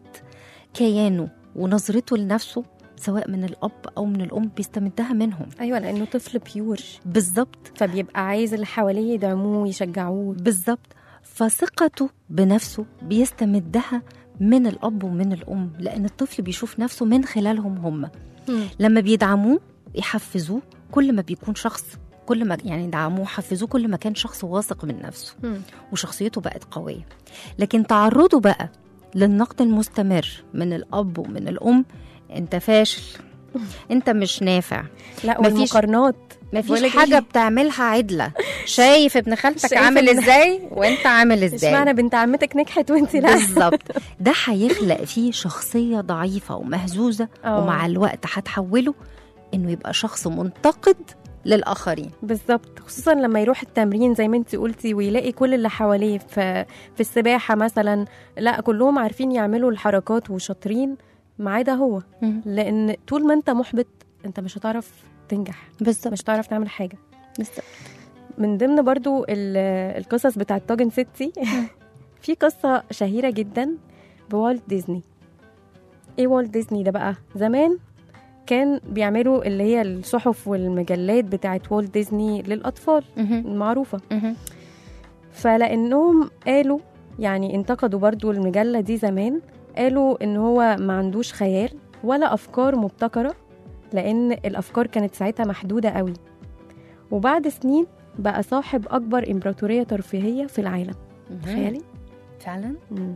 كيانه ونظرته لنفسه سواء من الاب او من الام بيستمدها منهم ايوه لانه طفل بيور بالظبط فبيبقى عايز اللي حواليه يدعموه ويشجعوه بالظبط فثقته بنفسه بيستمدها من الاب ومن الام لان الطفل بيشوف نفسه من خلالهم هم لما بيدعموه يحفزوه كل ما بيكون شخص كل ما يعني دعموه حفزوه كل ما كان شخص واثق من نفسه مم. وشخصيته بقت قوية لكن تعرضه بقى للنقد المستمر من الأب ومن الأم أنت فاشل أنت مش نافع لا مفيش- والمقارنات مفيش بقولك حاجة إيه؟ بتعملها عدلة شايف ابن خالتك شايف عامل ابن- ازاي وانت عامل ازاي اشمعنى بنت عمتك نجحت وانت لا بالظبط ده هيخلق فيه شخصية ضعيفة ومهزوزة اه. ومع الوقت هتحوله انه يبقى شخص منتقد للآخرين بالظبط خصوصا لما يروح التمرين زي ما انت قلتي ويلاقي كل اللي حواليه في في السباحه مثلا لا كلهم عارفين يعملوا الحركات وشاطرين ما عدا هو لان طول ما انت محبط انت مش هتعرف تنجح بالظبط مش هتعرف تعمل حاجه بالظبط. من ضمن برضو ال- القصص بتاعت توجن سيتي في قصه شهيره جدا بوالت ديزني ايه والت ديزني ده بقى زمان كان بيعملوا اللي هي الصحف والمجلات بتاعت والت ديزني للاطفال مهم. المعروفه مهم. فلانهم قالوا يعني انتقدوا برضو المجله دي زمان قالوا ان هو ما عندوش خيال ولا افكار مبتكره لان الافكار كانت ساعتها محدوده قوي وبعد سنين بقى صاحب اكبر امبراطوريه ترفيهيه في العالم تخيلي فعلا مم.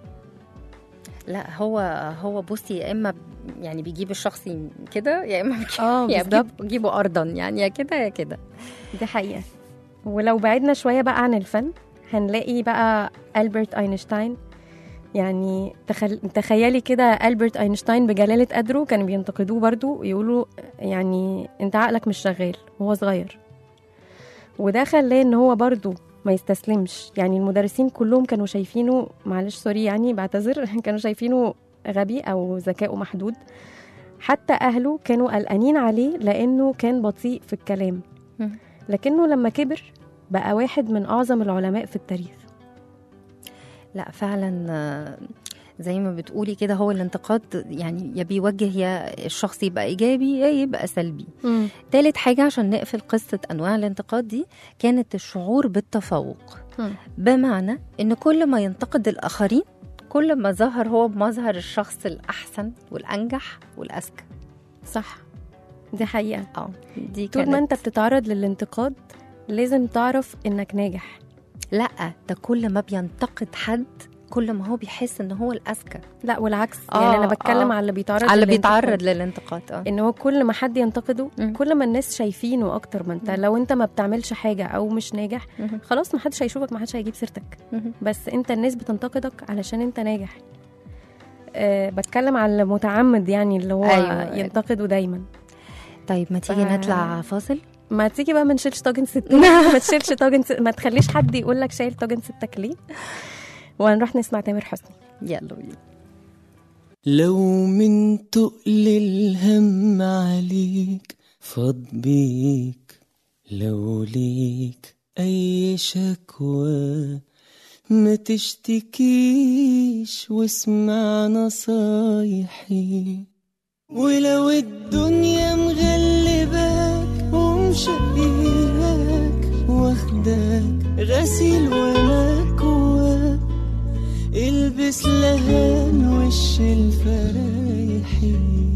لا هو هو بصي يا اما يعني بيجيب الشخص كده يا اما بيجيب اه يا بالظبط بيجيب- بيجيبه ارضا يعني يا كده يا كده دي حقيقه ولو بعدنا شويه بقى عن الفن هنلاقي بقى ألبرت أينشتاين يعني تخل... تخيلي كده ألبرت أينشتاين بجلالة قدره كانوا بينتقدوه برضو يقولوا يعني انت عقلك مش شغال وهو صغير وده خلاه ان هو برضو ما يستسلمش يعني المدرسين كلهم كانوا شايفينه معلش سوري يعني بعتذر كانوا شايفينه غبي او ذكائه محدود حتى اهله كانوا قلقانين عليه لانه كان بطيء في الكلام مم. لكنه لما كبر بقى واحد من اعظم العلماء في التاريخ لا فعلا آه، زي ما بتقولي كده هو الانتقاد يعني يا بيوجه يا الشخص يبقى ايجابي يا يبقى سلبي تالت حاجة عشان نقفل قصة أنواع الانتقاد دي كانت الشعور بالتفوق مم. بمعنى إن كل ما ينتقد الآخرين كل ما ظهر هو بمظهر الشخص الأحسن والأنجح والأذكى صح دي حقيقة اه دي طول ما كانت- انت بتتعرض للانتقاد لازم تعرف انك ناجح لا ده كل ما بينتقد حد كل ما هو بيحس ان هو الاذكى لا والعكس آه، يعني انا بتكلم آه. على اللي بيتعرض على اللي للانتقاد. بيتعرض للانتقاد اه ان هو كل ما حد ينتقده مم. كل ما الناس شايفينه اكتر ما انت مم. لو انت ما بتعملش حاجه او مش ناجح مهم. خلاص ما حدش هيشوفك ما حدش هيجيب سيرتك مهم. بس انت الناس بتنتقدك علشان انت ناجح أه بتكلم على المتعمد يعني اللي هو أيوة. أيوة. ينتقده دايما طيب ما تيجي ف- نطلع فاصل ما تيجي بقى ما نشيلش طاجن ستك ما تشيلش طاجن ست... ما تخليش حد يقول لك شايل طاجن ستك ليه وهنروح نسمع تامر حسني يلا بينا لو من تقل الهم عليك فاض بيك لو ليك أي شكوى ما تشتكيش واسمع نصايحي ولو الدنيا مغلباك ومشقياك واخداك غسيل ومكواك البس لهان وش الفرايحي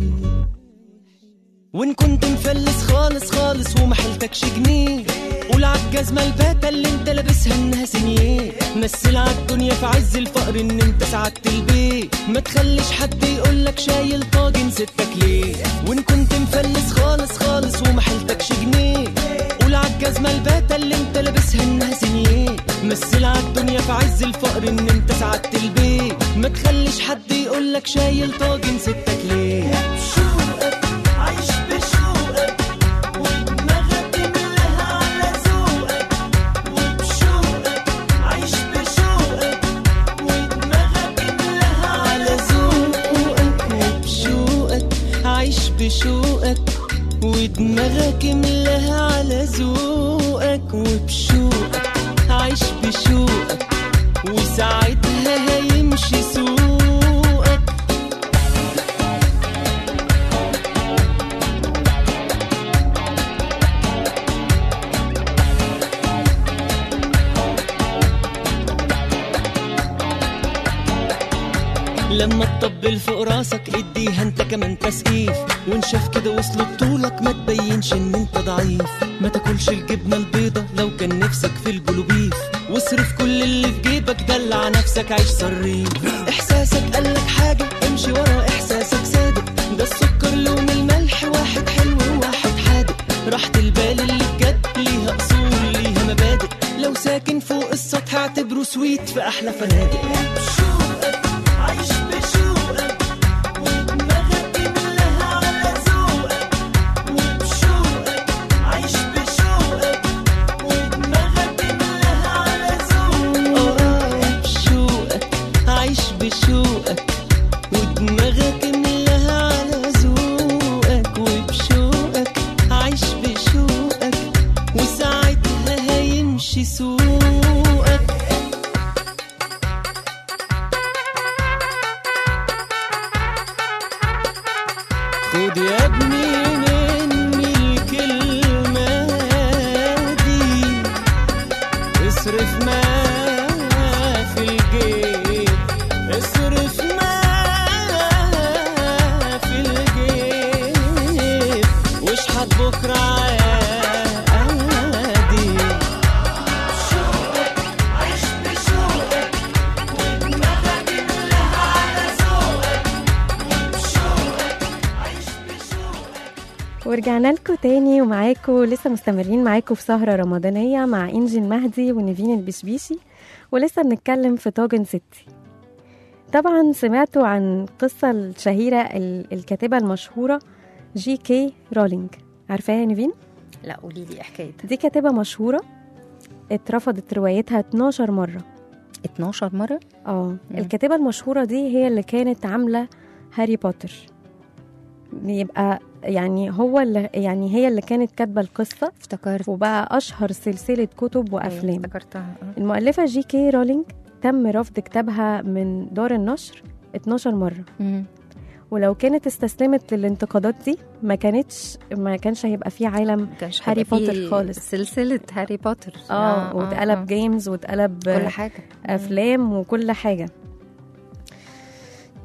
وان كنت مفلس خالص خالص وما حيلتكش جنيه قول عالجزمة الباتة اللي انت لابسها انها سنيه مثل عالدنيا في عز الفقر ان انت سعدت البيت ما تخليش حد يقولك شايل طاجن ستك ليه وان كنت مفلس خالص خالص وما حيلتكش جنيه قول عالجزمة الباتة اللي انت لابسها انها سنيه مثل عالدنيا في عز الفقر ان انت سعدت البيت ما تخليش حد يقولك شايل طاجن ستك ليه بشوقك عايش بشوقك ودماغك ملاها على ذوقك وبشوقك عايش بشوقك ودماغك ملاها على ذوقك وبشوقك عايش بشوقك ودماغك ملاها على ذوقك وبشوقك عايش بشوقك وساعتها هيمشي سوقك لما تطبل فوق راسك اديها انت كمان تسقيف وان شاف كده وصل طولك ما تبينش ان انت ضعيف ما تاكلش الجبنه البيضه لو كان نفسك في البلوبيف واصرف كل اللي في جيبك دلع نفسك عيش صريف احساسك قالك حاجه امشي ورا احساسك صادق ده السكر لون الملح واحد حلو وواحد حادق راحة البال اللي بجد ليها اصول ليها مبادئ لو ساكن فوق السطح اعتبره سويت في احلى فنادق بشوقك عايش بشوقك ودماغك ملاها على ذوقك وبشوقك عايش بشوقك ودماغك ملاها على ذوقك اه بشوقك عايش بشوقك ودماغك ملاها على ذوقك وبشوقك عايش بشوقك وساعتها هيمشي سوقك خد يا ابني مني الكلمة دي اصرف ما في الجيب اصرف ما في الجيب واشحت بكرة عادي شوقك عيش بشوقك ودماغك ملاها على ذوقك وبشوقك عيش بشوقك ورجعنا لكم تاني ومعاكم لسه مستمرين معاكم في سهرة رمضانية مع إنجي المهدي ونيفين البشبيشي ولسه بنتكلم في طاجن ستي طبعا سمعتوا عن القصة الشهيرة ال- الكاتبة المشهورة جي كي رولينج عارفاها يا نيفين؟ لا قولي لي حكايتها دي كاتبة مشهورة اترفضت روايتها 12 مرة 12 مره اه الكاتبة المشهورة دي هي اللي كانت عاملة هاري بوتر يبقى يعني هو اللي يعني هي اللي كانت كاتبة القصة افتكرت وبقى أشهر سلسلة كتب أيوة، وأفلام افتكرتها آه. المؤلفة جي كي رولينج تم رفض كتابها من دار النشر 12 مرة مم. ولو كانت استسلمت للانتقادات دي ما كانتش ما كانش هيبقى في عالم ما كانش هاري هيبقى بوتر فيه خالص. سلسله هاري بوتر اه واتقلب جيمز واتقلب كل حاجه افلام وكل حاجه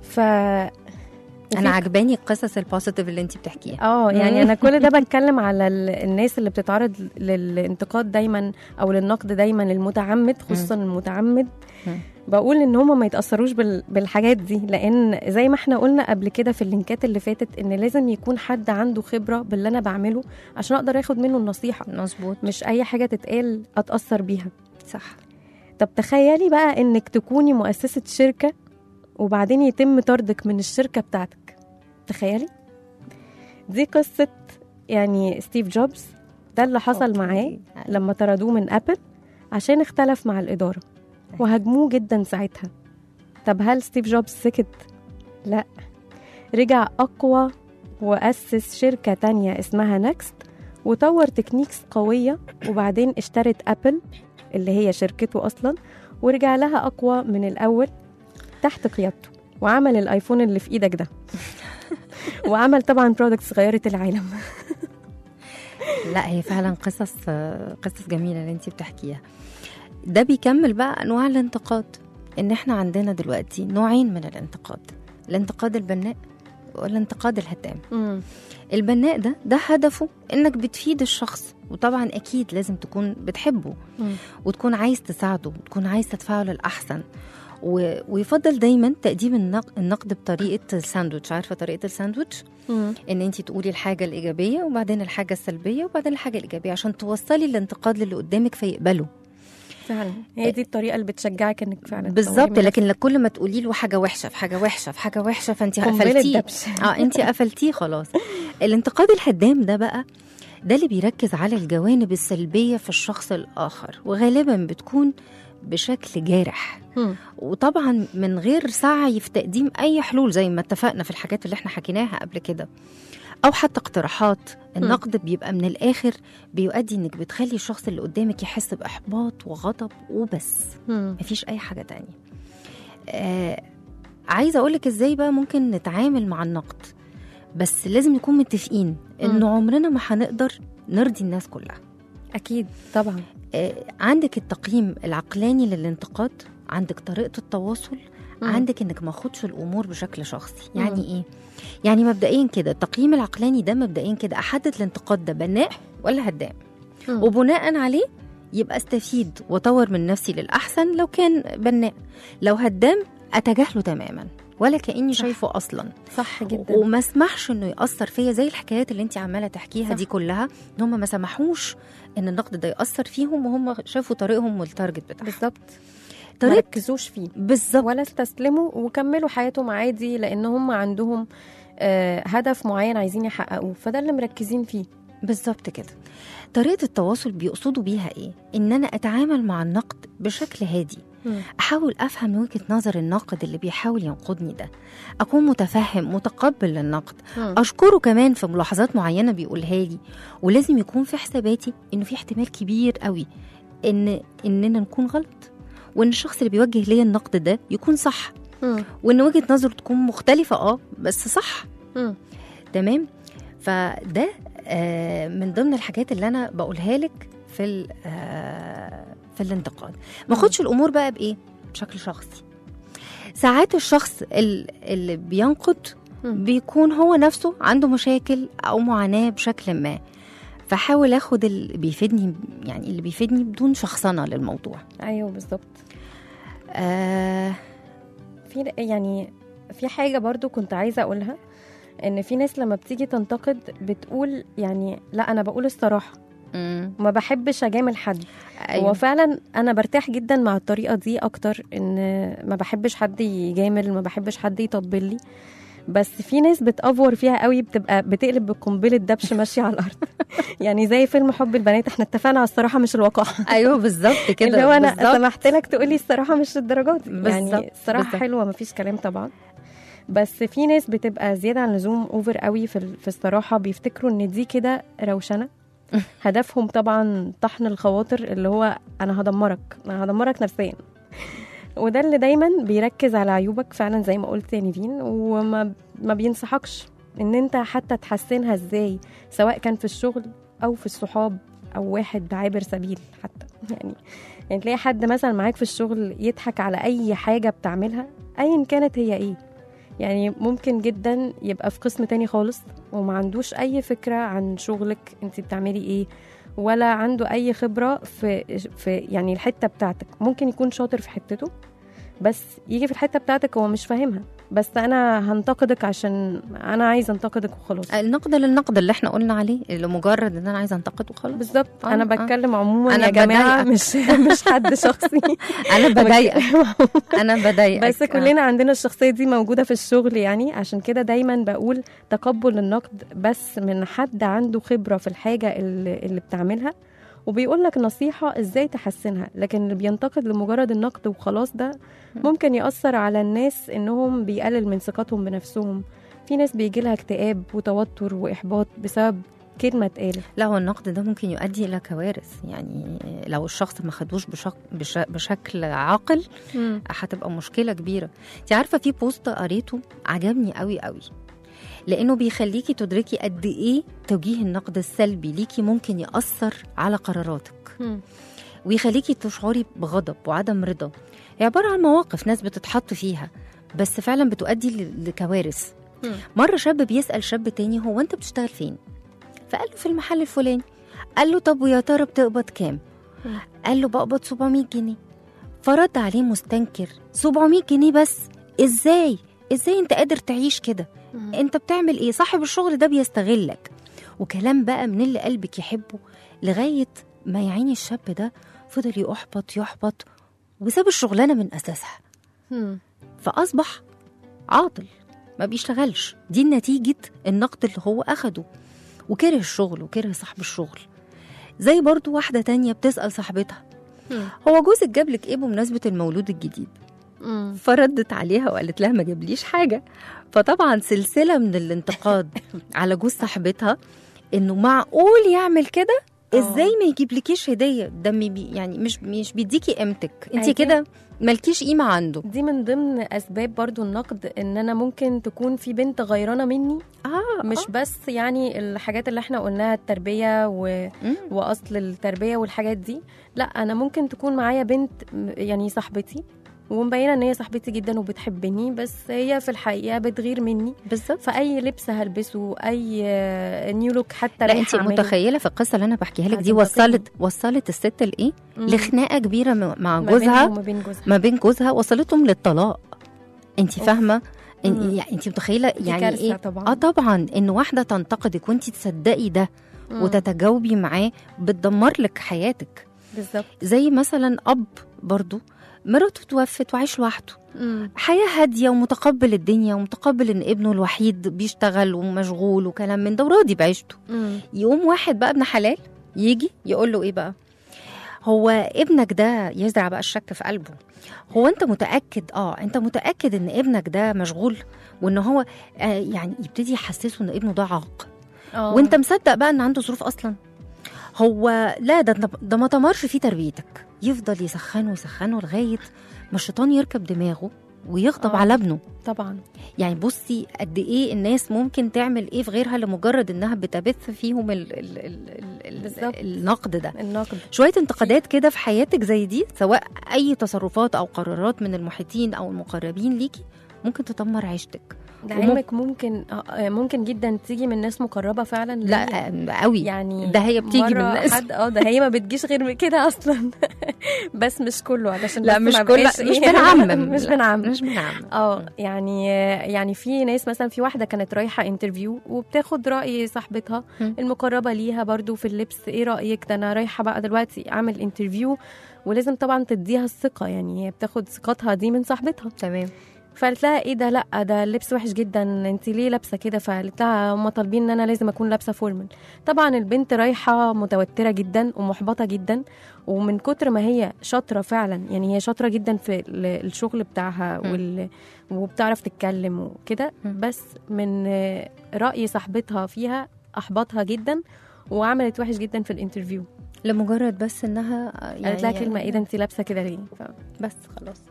ف انا عجباني القصص البوزيتيف اللي انت بتحكيها اه يعني انا كل ده بتكلم على ال- الناس اللي بتتعرض للانتقاد دايما او للنقد دايما المتعمد خصوصا المتعمد مم. بقول ان هم ما يتاثروش بال- بالحاجات دي لان زي ما احنا قلنا قبل كده في اللينكات اللي فاتت ان لازم يكون حد عنده خبره باللي انا بعمله عشان اقدر اخد منه النصيحه مظبوط مش اي حاجه تتقال اتاثر بيها صح طب تخيلي بقى انك تكوني مؤسسه شركه وبعدين يتم طردك من الشركه بتاعتك تخيلي دي قصه يعني ستيف جوبز ده اللي حصل أوكي. معاه لما طردوه من ابل عشان اختلف مع الاداره وهاجموه جدا ساعتها طب هل ستيف جوبز سكت لا رجع اقوى واسس شركه تانية اسمها نكست وطور تكنيكس قويه وبعدين اشترت ابل اللي هي شركته اصلا ورجع لها اقوى من الاول تحت قيادته وعمل الايفون اللي في ايدك ده وعمل طبعا برودكتس غيرت العالم لا هي فعلا قصص قصص جميله اللي انت بتحكيها ده بيكمل بقى انواع الانتقاد ان احنا عندنا دلوقتي نوعين من الانتقاد الانتقاد البناء والانتقاد الهدام البناء ده ده هدفه انك بتفيد الشخص وطبعا اكيد لازم تكون بتحبه وتكون عايز تساعده وتكون عايز تدفعه للاحسن و... ويفضل دايما تقديم النق... النقد بطريقه الساندوتش عارفه طريقه الساندوتش ان انت تقولي الحاجه الايجابيه وبعدين الحاجه السلبيه وبعدين الحاجه الايجابيه عشان توصلي الانتقاد للي قدامك فيقبله فعلا هي دي الطريقه اللي بتشجعك انك فعلا بالظبط لكن كل ما تقولي له حاجه وحشه في حاجه وحشه في حاجه وحشه فانت قنبلة قفلتيه دبش. اه انت قفلتيه خلاص الانتقاد الهدام ده بقى ده اللي بيركز على الجوانب السلبيه في الشخص الاخر وغالبا بتكون بشكل جارح مم. وطبعا من غير سعي في تقديم اي حلول زي ما اتفقنا في الحاجات اللي احنا حكيناها قبل كده او حتى اقتراحات النقد بيبقى من الاخر بيؤدي انك بتخلي الشخص اللي قدامك يحس باحباط وغضب وبس مم. مفيش اي حاجه تانية آه عايزه اقولك ازاي بقى ممكن نتعامل مع النقد بس لازم نكون متفقين انه عمرنا ما هنقدر نرضي الناس كلها اكيد طبعا آه عندك التقييم العقلاني للانتقاد عندك طريقه التواصل مم. عندك انك ما اخدش الامور بشكل شخصي يعني ايه يعني مبدئيا كده التقييم العقلاني ده مبدئيا كده احدد الانتقاد ده بناء ولا هدام مم. وبناء عليه يبقى استفيد واطور من نفسي للاحسن لو كان بناء لو هدام اتجاهله تماما ولا كاني صح. شايفه اصلا صح جدا وما اسمحش انه ياثر فيا زي الحكايات اللي انت عماله تحكيها صح. دي كلها ان هم ما سمحوش ان النقد ده ياثر فيهم وهم شافوا طريقهم والتارجت بتاعهم بالظبط ما طريقه ركزوش فيه بالظبط ولا استسلموا وكملوا حياتهم عادي لان هم عندهم آه، هدف معين عايزين يحققوه فده اللي مركزين فيه بالظبط كده طريقه التواصل بيقصدوا بيها ايه ان انا اتعامل مع النقد بشكل هادي احاول افهم وجهه نظر الناقد اللي بيحاول ينقدني ده اكون متفهم متقبل للنقد مم. اشكره كمان في ملاحظات معينه بيقولها لي ولازم يكون في حساباتي انه في احتمال كبير قوي ان اننا نكون غلط وان الشخص اللي بيوجه ليا النقد ده يكون صح مم. وان وجهه نظره تكون مختلفه اه بس صح مم. تمام فده آه، من ضمن الحاجات اللي انا بقولها لك في ال- آه، في الانتقاد ما اخدش الامور بقى بايه بشكل شخصي ساعات الشخص ال- اللي بينقد مم. بيكون هو نفسه عنده مشاكل او معاناه بشكل ما فحاول اخد اللي بيفيدني يعني اللي بيفيدني بدون شخصنه للموضوع ايوه بالظبط آه في يعني في حاجه برضو كنت عايزه اقولها ان في ناس لما بتيجي تنتقد بتقول يعني لا انا بقول الصراحه مم، ما بحبش اجامل حد أيوة. هو فعلا انا برتاح جدا مع الطريقه دي اكتر ان ما بحبش حد يجامل ما بحبش حد يطبل لي بس في ناس بتافور فيها قوي بتبقى بتقلب بقنبله دبش ماشيه على الارض يعني زي فيلم حب البنات احنا اتفقنا على الصراحه مش الوقاحه ايوه بالظبط كده اللي هو انا بالظبط. سمحت لك تقولي الصراحه مش الدرجات دي. بالظبط، يعني الصراحه بالظبط. حلوه مفيش كلام طبعا بس في ناس بتبقى زياده عن اللزوم اوفر قوي في ال- في الصراحه بيفتكروا ان دي كده روشنه هدفهم طبعا طحن الخواطر اللي هو انا هدمرك انا هدمرك نفسيا وده اللي دايما بيركز على عيوبك فعلا زي ما قلت يا نيفين وما ما بينصحكش ان انت حتى تحسنها ازاي سواء كان في الشغل او في الصحاب او واحد عابر سبيل حتى يعني يعني تلاقي حد مثلا معاك في الشغل يضحك على اي حاجه بتعملها ايا كانت هي ايه يعني ممكن جدا يبقى في قسم تاني خالص وما عندوش اي فكره عن شغلك انت بتعملي ايه ولا عنده اي خبره في في يعني الحته بتاعتك ممكن يكون شاطر في حتته بس يجي في الحته بتاعتك هو مش فاهمها بس انا هنتقدك عشان انا عايزه انتقدك وخلاص النقد للنقد اللي احنا قلنا عليه لمجرد ان انا عايزه انتقد وخلاص بالظبط آه، انا آه. بتكلم عموما أنا يا جماعه بضايقك. مش مش حد شخصي انا بضايقك انا بضايقك بس كلنا عندنا الشخصيه دي موجوده في الشغل يعني عشان كده دايما بقول تقبل النقد بس من حد عنده خبره في الحاجه اللي, اللي بتعملها وبيقول لك نصيحه ازاي تحسنها لكن اللي بينتقد لمجرد النقد وخلاص ده ممكن ياثر على الناس انهم بيقلل من ثقتهم بنفسهم في ناس بيجي لها اكتئاب وتوتر واحباط بسبب كلمه اتقالت لا هو النقد ده ممكن يؤدي الى كوارث يعني لو الشخص ما خدوش بشك... بش... بشكل عاقل هتبقى مشكله كبيره انت عارفه في بوست قريته عجبني قوي قوي لانه بيخليكي تدركي قد ايه توجيه النقد السلبي ليكي ممكن ياثر على قراراتك ويخليكي تشعري بغضب وعدم رضا هي عباره عن مواقف ناس بتتحط فيها بس فعلا بتؤدي ل- لكوارث مم. مره شاب بيسال شاب تاني هو انت بتشتغل فين فقال له في المحل الفلاني قال له طب ويا ترى بتقبض كام مم. قال له بقبض 700 جنيه فرد عليه مستنكر 700 جنيه بس ازاي ازاي انت قادر تعيش كده انت بتعمل ايه صاحب الشغل ده بيستغلك وكلام بقى من اللي قلبك يحبه لغايه ما يعيني الشاب ده فضل يحبط يحبط وساب الشغلانه من اساسها فاصبح عاطل ما بيشتغلش دي نتيجه النقد اللي هو اخده وكره الشغل وكره صاحب الشغل زي برضو واحده تانية بتسال صاحبتها هو جوزك جاب لك ايه بمناسبه المولود الجديد فردت عليها وقالت لها ما جابليش حاجه فطبعا سلسله من الانتقاد على جوز صاحبتها انه معقول يعمل كده ازاي ما يجيبلكيش هديه ده مي- بي يعني مش مش بيديكي قيمتك انت أكيد. كده مالكيش قيمه عنده دي من ضمن اسباب برضو النقد ان انا ممكن تكون في بنت غيرانه مني اه مش بس يعني الحاجات اللي احنا قلناها التربيه و... مم. واصل التربيه والحاجات دي لا انا ممكن تكون معايا بنت م- يعني صاحبتي ومبينه ان هي صاحبتي جدا وبتحبني بس هي في الحقيقه بتغير مني بالظبط فاي لبس هلبسه اي آه، نيو لوك حتى لا ريحة انت أعملها. متخيله في القصه اللي انا بحكيها لك دي هتنتقدني. وصلت وصلت الست لايه مم. لخناقه كبيره م- مع ما بينها جوزها وما بين جوزها ما بين جوزها وصلتهم للطلاق انت أوف. فاهمه إن- مم. يعني انت متخيله دي يعني كارثة ايه طبعاً. اه طبعا ان واحده تنتقدك وانت تصدقي ده مم. وتتجاوبي معاه بتدمر لك حياتك بالظبط زي مثلا اب برضو مراته توفت وعايش لوحده مم. حياة هادية ومتقبل الدنيا ومتقبل ان ابنه الوحيد بيشتغل ومشغول وكلام من ده وراضي بعيشته مم. يقوم واحد بقى ابن حلال يجي يقول له ايه بقى هو ابنك ده يزرع بقى الشك في قلبه هو انت متاكد اه انت متاكد ان ابنك ده مشغول وان هو آه يعني يبتدي يحسسه ان ابنه ده عاق آه. وانت مصدق بقى ان عنده ظروف اصلا هو لا ده ده ما تمرش فيه تربيتك يفضل يسخنه يسخنه لغايه ما الشيطان يركب دماغه ويغضب آه. على ابنه طبعا يعني بصي قد ايه الناس ممكن تعمل ايه في غيرها لمجرد انها بتبث فيهم ال ال ال ال بالظبط. ال النقد ده النقد شويه انتقادات كده في حياتك زي دي سواء اي تصرفات او قرارات من المحيطين او المقربين ليكي ممكن تدمر عيشتك لعلمك ممكن آه، ممكن جدا تيجي من ناس مقربه فعلا ليا. لا قوي يعني ده هي بتيجي من مرة الناس. حد اه ده هي ما بتجيش غير من كده اصلا بس مش كله علشان لا بس مش ما كل بقاش مش إيه، بنعمم مش لا، بنعمم مش بنعمم اه يعني يعني في ناس مثلا في واحده كانت رايحه انترفيو وبتاخد راي صاحبتها مم. المقربه ليها برضو في اللبس ايه رايك ده انا رايحه بقى دلوقتي اعمل انترفيو ولازم طبعا تديها الثقه يعني هي بتاخد ثقتها دي من صاحبتها تمام فقالت لها ايه ده لا ده اللبس وحش جدا انت ليه لابسه كده فقالت لها هم طالبين ان انا لازم اكون لابسه فورمال طبعا البنت رايحه متوتره جدا ومحبطه جدا ومن كتر ما هي شاطره فعلا يعني هي شاطره جدا في ال- الشغل بتاعها مم. وال... وبتعرف تتكلم وكده مم. بس من آه، راي صاحبتها فيها احبطها جدا وعملت وحش جدا في الانترفيو لمجرد بس انها يعني قالت لها كلمه ايه ده انت لابسه كده ليه ف... بس خلاص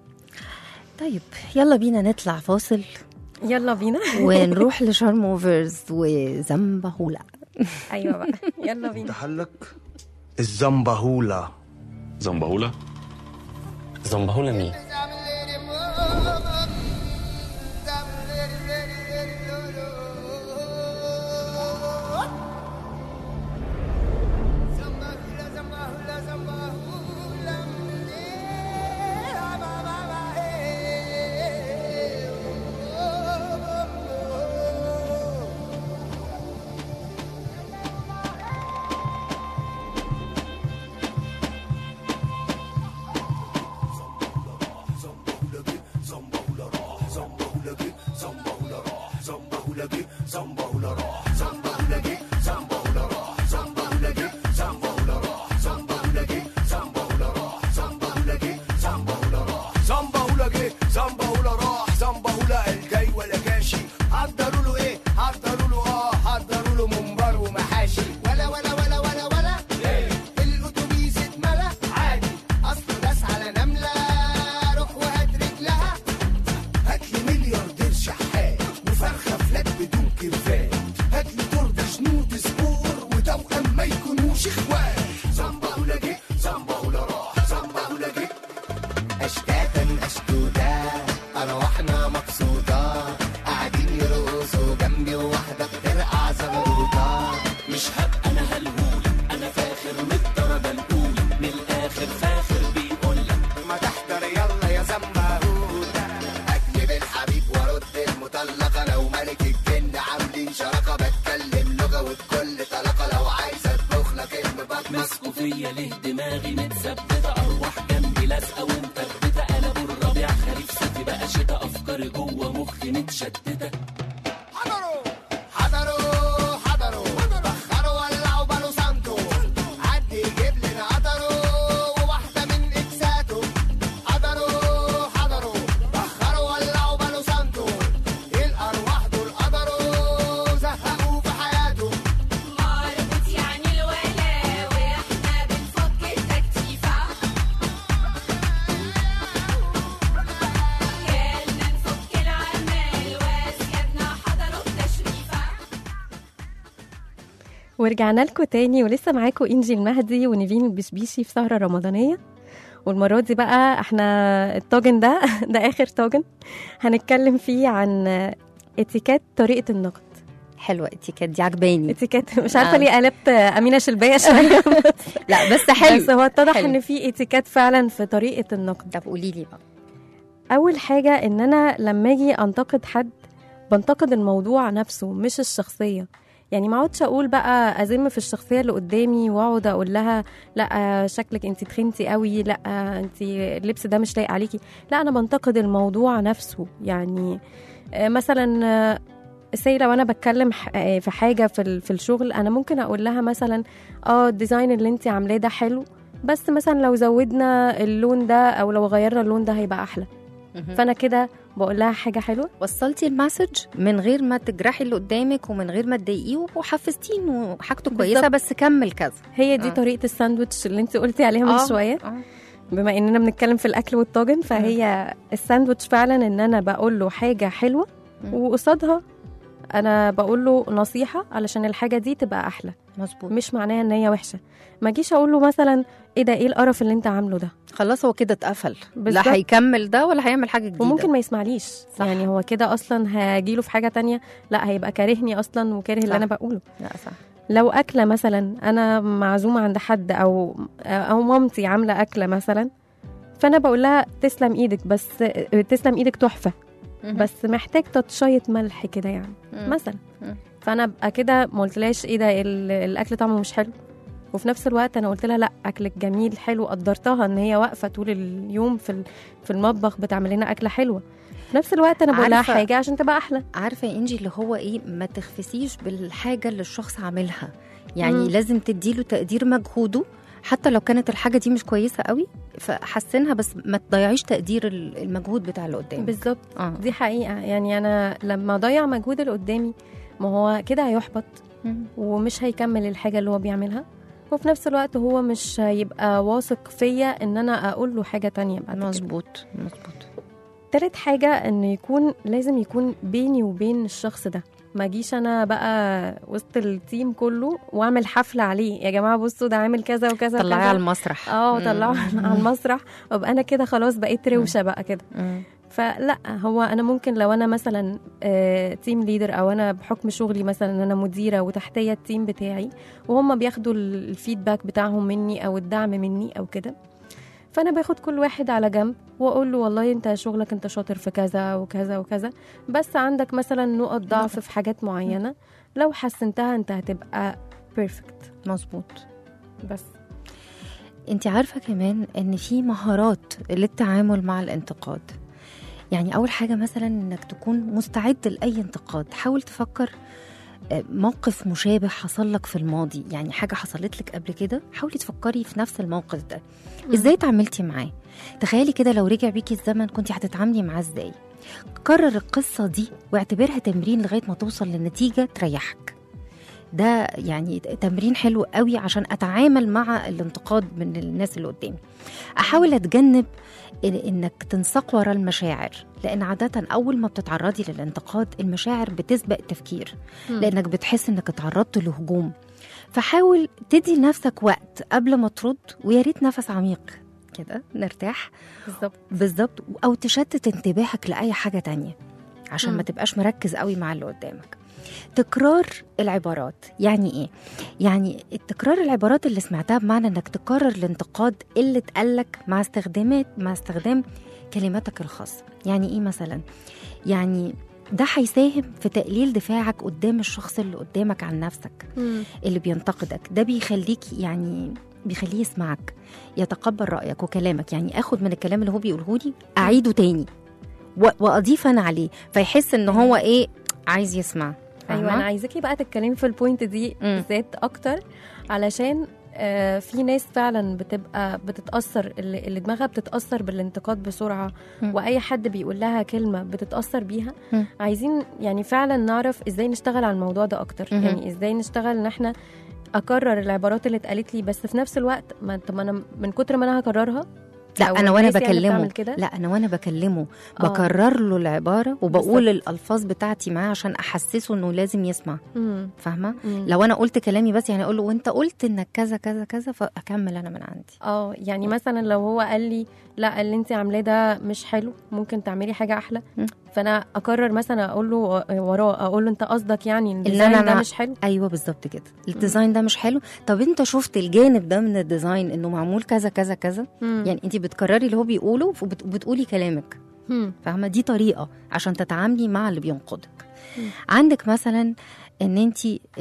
طيب يلا بينا نطلع فاصل يلا بينا ونروح لشارم اوفرز وزنبهولا ايوه بقى يلا بينا تحلك الزنبهولة زنبهولة زنبهولة مين؟ زنبا هولا جه زنبا هولا راح زنبا هولا الجاي ولا جاشي حضروا له ايه حضروا له اه حضروا له منبر ومحاشي ولا ولا ولا ولا ولا ايه الاتوبيس اتملى عادي اصله داس على نمله روح وهات رجلها هات لي ملياردير شحات وفرخه فلات بدون كرفات هات لي تورته شنود سبور وتوأم ما يكونوش اخوات زنبا هولا جه زنبا هولا راح زنبا هولا جه أشتاتا أشتوتا أرواحنا مبسوطة قاعدين يرقصوا جنبي وواحدة بترقع زغروطة مش هبقى انا هلهول انا فاخر من الدرجه الاولى من الاخر فاخر بيقول ما تحضر يلا يا زنبهوتا أكتب الحبيب وأرد المطلقة لو ملك الجن عاملين شراكة بتكلم لغة وبكل طلاقة لو عايزة أطبخ لك المبطبخ مسكوا فيا ليه دماغي متثبته ارواح جنبي لازقه ومثبته انا بالربيع خريف صيفي بقى شتا افكاري جوه مخي متشتته حضروا حضروا حضروا بخروا ولعوا بالو سانتو عدي يجيب لنا قطروا وواحدة من إكساتو حضروا حضروا بخروا ولعوا بالو سانتو الأرواح دول قدروا زهقوا في حياته مربوط يعني الولا واحنا بنفك التكتيفة جالنا نفك العمال واسيادنا حضروا التشريفة ورجعنا لكم تاني ولسه معاكم انجي المهدي ونيفين البشبيشي في سهرة رمضانية والمرة دي بقى احنا الطاجن ده ده آخر طاجن هنتكلم فيه عن اتيكات طريقة النقد حلوه اتيكيت دي عجباني اتيكات مش عارفة آه. ليه قلبت أمينة شلبية شوية لا بس حلو بس هو اتضح حلو. ان في اتيكات فعلا في طريقة النقد طب قولي لي بقى اول حاجه ان انا لما اجي انتقد حد بنتقد الموضوع نفسه مش الشخصيه يعني ما اقعدش اقول بقى ازم في الشخصيه اللي قدامي واقعد اقول لها لا شكلك انت تخنتي قوي لا انت اللبس ده مش لايق عليكي لا انا بنتقد الموضوع نفسه يعني آه، مثلا آه، سي لو انا بتكلم ح- آه، في حاجه في ال- في الشغل انا ممكن اقول لها مثلا اه الديزاين اللي انت عاملاه ده حلو بس مثلا لو زودنا اللون ده او لو غيرنا اللون ده هيبقى احلى فانا كده بقول لها حاجه حلوه وصلتي المسج من غير ما تجرحي اللي قدامك ومن غير ما تضايقيه وحفزتيه انه حاجته كويسه بالظبط. بس كمل كذا هي دي آه. آه. طريقه الساندوتش اللي انت قلتي عليها من آه، شويه آه. بما اننا بنتكلم في الاكل والطاجن فهي الساندوتش فعلا ان انا بقول له حاجه حلوه مم. وقصادها انا بقول له نصيحه علشان الحاجه دي تبقى احلى مظبوط مش معناها ان هي وحشه ما اجيش اقول له مثلا ايه ده ايه القرف اللي انت عامله ده خلاص هو كده اتقفل بالظبط. لا هيكمل ده ولا هيعمل حاجه جديده وممكن ما يسمعليش صح. صح. يعني هو كده اصلا هجيله في حاجه تانية لا هيبقى كارهني اصلا وكاره صح. اللي انا بقوله لا صح لو اكله مثلا انا معزومه عند حد او او مامتي عامله اكله مثلا فانا بقول لها تسلم ايدك بس تسلم ايدك تحفه بس محتاج تطشية ملح كده يعني مم. مثلا مم. فانا ابقى كده ما قلتلهاش ايه ده ال- الاكل طعمه مش حلو وفي نفس الوقت انا قلت لها لا اكلك جميل حلو قدرتها ان هي واقفه طول اليوم في ال- في المطبخ بتعمل لنا اكله حلوه في نفس الوقت انا بقول لها عارفة- حاجه عشان تبقى احلى عارفه يا انجي اللي هو ايه ما تخفسيش بالحاجه اللي الشخص عاملها يعني مم. لازم تديله تقدير مجهوده حتى لو كانت الحاجه دي مش كويسه قوي فحسنها بس ما تضيعيش تقدير ال- المجهود بتاع اللي قدامك بالظبط اه دي حقيقه يعني انا لما اضيع مجهود اللي قدامي ما هو كده هيحبط مم. ومش هيكمل الحاجة اللي هو بيعملها وفي نفس الوقت هو مش هيبقى واثق فيا ان انا اقول له حاجة تانية بعد كده مظبوط مظبوط تالت حاجة ان يكون لازم يكون بيني وبين الشخص ده ما اجيش انا بقى وسط التيم كله واعمل حفلة عليه يا جماعة بصوا ده عامل كذا وكذا طلعي وكذا. على المسرح اه مم. طلعوا على المسرح وابقى انا كده خلاص بقيت روشة بقى كده مم. فلا هو انا ممكن لو انا مثلا تيم ليدر او انا بحكم شغلي مثلا ان انا مديره وتحتيه التيم بتاعي وهم بياخدوا ال- الفيدباك بتاعهم مني او الدعم مني او كده فانا باخد كل واحد على جنب واقول له والله انت شغلك انت شاطر في كذا وكذا وكذا بس عندك مثلا نقط ضعف في حاجات معينه لو حسنتها انت هتبقى بيرفكت مظبوط بس انت عارفه كمان ان في مهارات للتعامل مع الانتقاد يعني اول حاجه مثلا انك تكون مستعد لاي انتقاد حاول تفكر آه، موقف مشابه حصل لك في الماضي يعني حاجه حصلت لك قبل كده حاولي تفكري في نفس الموقف ده ازاي اتعاملتي معاه تخيلي كده لو رجع بيكي الزمن كنت هتتعاملي معاه ازاي كرر القصه دي واعتبرها تمرين لغايه ما توصل لنتيجه تريحك ده يعني تمرين حلو قوي عشان اتعامل مع الانتقاد من الناس اللي قدامي احاول اتجنب إن- انك تنساق ورا المشاعر لان عاده اول ما بتتعرضي للانتقاد المشاعر بتسبق التفكير لانك بتحس انك اتعرضت لهجوم فحاول تدي لنفسك وقت قبل ما ترد ويا ريت نفس عميق كده نرتاح بالظبط بالظبط او تشتت انتباهك لاي حاجه تانية عشان مم. ما تبقاش مركز قوي مع اللي قدامك تكرار العبارات يعني ايه يعني التكرار العبارات اللي سمعتها بمعنى انك تكرر الانتقاد اللي اتقالك مع استخدامات مع استخدام كلماتك الخاصه يعني ايه مثلا يعني ده هيساهم في تقليل دفاعك قدام الشخص اللي قدامك عن نفسك اللي بينتقدك ده بيخليك يعني بيخليه يسمعك يتقبل رأيك وكلامك يعني اخد من الكلام اللي هو بيقوله لي اعيده تاني و- واضيف انا عليه فيحس ان هو ايه عايز يسمع ايوه فاهمة؟ انا عايزاكي بقى تتكلمي في البوينت دي مم. بالذات اكتر علشان آه، في ناس فعلا بتبقى بتتاثر اللي اللي دماغها بتتاثر بالانتقاد بسرعه مم. واي حد بيقول لها كلمه بتتاثر بيها مم. عايزين يعني فعلا نعرف ازاي نشتغل على الموضوع ده اكتر مهم. يعني ازاي نشتغل ان احنا اكرر العبارات اللي اتقالت لي بس في نفس الوقت ما طب ما انا من كتر ما انا هكررها لا أو انا وانا الناس يعني بكلمه بتعمل كده؟ لا انا وانا بكلمه آه. بكرر له العباره وبقول بالظبط. الالفاظ بتاعتي معاه عشان احسسه انه لازم يسمع مم. فاهمه مم. لو انا قلت كلامي بس يعني اقول له وانت قلت انك كذا كذا كذا فاكمل انا من عندي اه يعني مثلا لو هو قال لي لا اللي انت عاملاه ده مش حلو ممكن تعملي حاجه احلى مم. فانا اقرر مثلا اقول له وراه اقول له انت قصدك يعني ان إن الديزاين أنا- ده أنا- مش حلو ايوه بالظبط كده الديزاين ده مش حلو طب انت شفت الجانب ده من الديزاين انه معمول كذا كذا كذا مم. يعني انت بتكرري اللي هو بيقوله وبت- وبتقولي كلامك مم. فاهمه دي طريقه عشان تتعاملي مع اللي بينقدك مم. عندك مثلا ان انت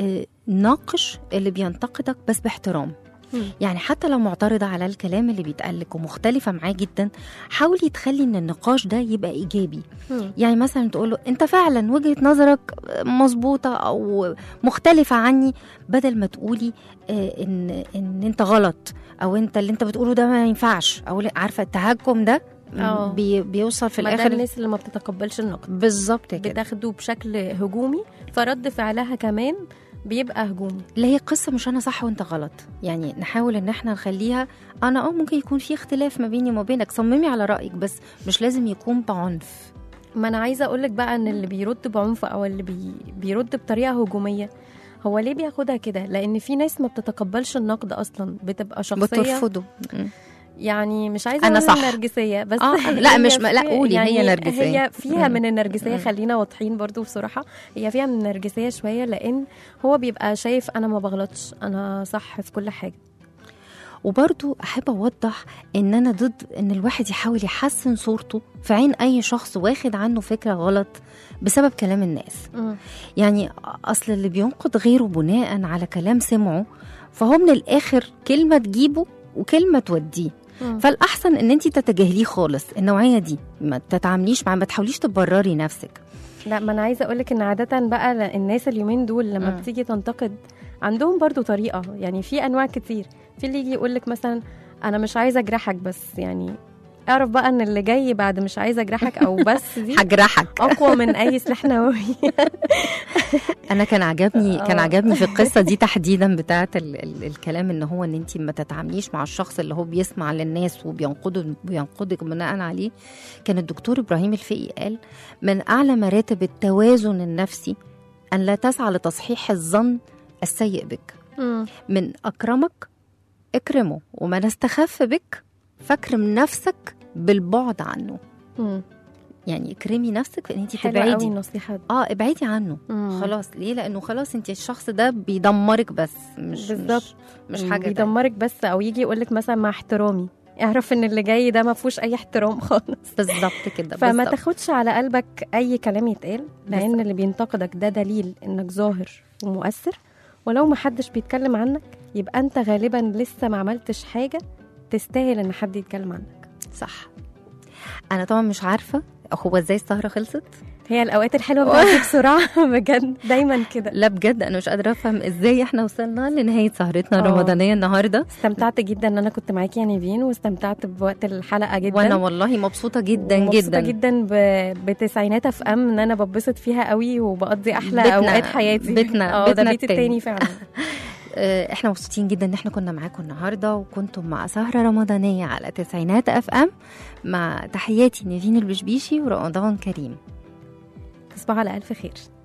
ناقش اللي بينتقدك بس باحترام مم. يعني حتى لو معترضة على الكلام اللي بيتقالك ومختلفة معاه جدا حاولي تخلي ان النقاش ده يبقى ايجابي مم. يعني مثلا تقول له انت فعلا وجهة نظرك مظبوطة او مختلفة عني بدل ما تقولي آه، ان ان انت غلط او انت اللي انت بتقوله ده ما ينفعش او لا، عارفة التهكم ده آه. بي بيوصل في ما ده الاخر الناس اللي ما بتتقبلش النقد بالظبط كده بتاخده بشكل هجومي فرد فعلها كمان بيبقى هجومي اللي هي قصة مش أنا صح وأنت غلط يعني نحاول إن احنا نخليها أنا أه ممكن يكون في اختلاف ما بيني وما بينك صممي على رأيك بس مش لازم يكون بعنف ما انا عايزه اقول لك بقى ان اللي بيرد بعنف او اللي بي بيرد بطريقه هجوميه هو ليه بياخدها كده لان في ناس ما بتتقبلش النقد اصلا بتبقى شخصيه بترفضه م. يعني مش عايزه أنا اقول صح. النرجسيه بس آه، لا، هي مش- لا، فيها- قولي، هي يعني نرجسية. هي فيها مم. من النرجسيه مم. خلينا واضحين برضو بصراحه هي فيها من النرجسيه شويه لان هو بيبقى شايف انا ما بغلطش انا صح في كل حاجه وبرضو أحب أوضح إن أنا ضد إن الواحد يحاول يحسن صورته في عين أي شخص واخد عنه فكرة غلط بسبب كلام الناس يعني أصل اللي بينقد غيره بناء على كلام سمعه فهو من الآخر كلمة تجيبه وكلمة توديه مم. فالاحسن ان انت تتجاهليه خالص النوعيه دي ما تتعامليش معاه ما تحاوليش تبرري نفسك لا ما انا عايزه اقول لك ان عاده بقى ل- الناس اليومين دول لما مم. بتيجي تنتقد عندهم برضو طريقه يعني في انواع كتير في اللي يجي يقول لك مثلا انا مش عايزه اجرحك بس يعني اعرف بقى ان اللي جاي بعد مش عايزه اجرحك او بس دي هجرحك اقوى من اي سلاح نووي انا كان عجبني كان آه. عجبني في القصه دي تحديدا بتاعه ال ال الكلام ان هو ان انت ما تتعامليش مع الشخص اللي هو بيسمع للناس وبينقده بينقدك بناء عليه كان الدكتور ابراهيم الفقي قال من اعلى مراتب التوازن النفسي ان لا تسعى لتصحيح الظن السيء بك من أكرمك اكرمه ومن استخف بك فاكرم نفسك بالبعد عنه مم. يعني اكرمي نفسك في ان انت حلوه قوي تبعدي النصيحه دي اه ابعدي عنه مم. خلاص ليه لانه خلاص انت الشخص ده بيدمرك بس مش بالظبط. مش, مش حاجه تانية. بيدمرك بس او يجي يقول لك مثلا مع احترامي اعرف ان اللي جاي ده ما فيهوش اي احترام خالص بالظبط كده فما بالظبط. تاخدش على قلبك اي كلام يتقال لان اللي بينتقدك ده دليل انك ظاهر ومؤثر ولو ما حدش بيتكلم عنك يبقى انت غالبا لسه ما عملتش حاجه تستاهل ان حد يتكلم عنك صح انا طبعا مش عارفه هو ازاي السهره خلصت هي الاوقات الحلوه بتعدي بسرعه بجد دايما كده لا بجد انا مش قادره افهم ازاي احنا وصلنا لنهايه سهرتنا آه. الرمضانيه النهارده استمتعت جدا ان انا كنت معاكي يا نيفين واستمتعت بوقت الحلقه جدا وانا والله مبسوطه جدا مبسوطة جدا جدا ب... بتسعينات اف ام ان انا ببسط فيها قوي وبقضي احلى بيتنا- اوقات حياتي بيتنا- اه ده بيتنا بيتي التاني. التاني فعلا آه، احنا مبسوطين جدا ان احنا كنا معاكم النهارده وكنتم مع سهره رمضانيه على تسعينات اف ام مع تحياتي نيفين البشبيشي ورمضان كريم تصبحوا على الف خير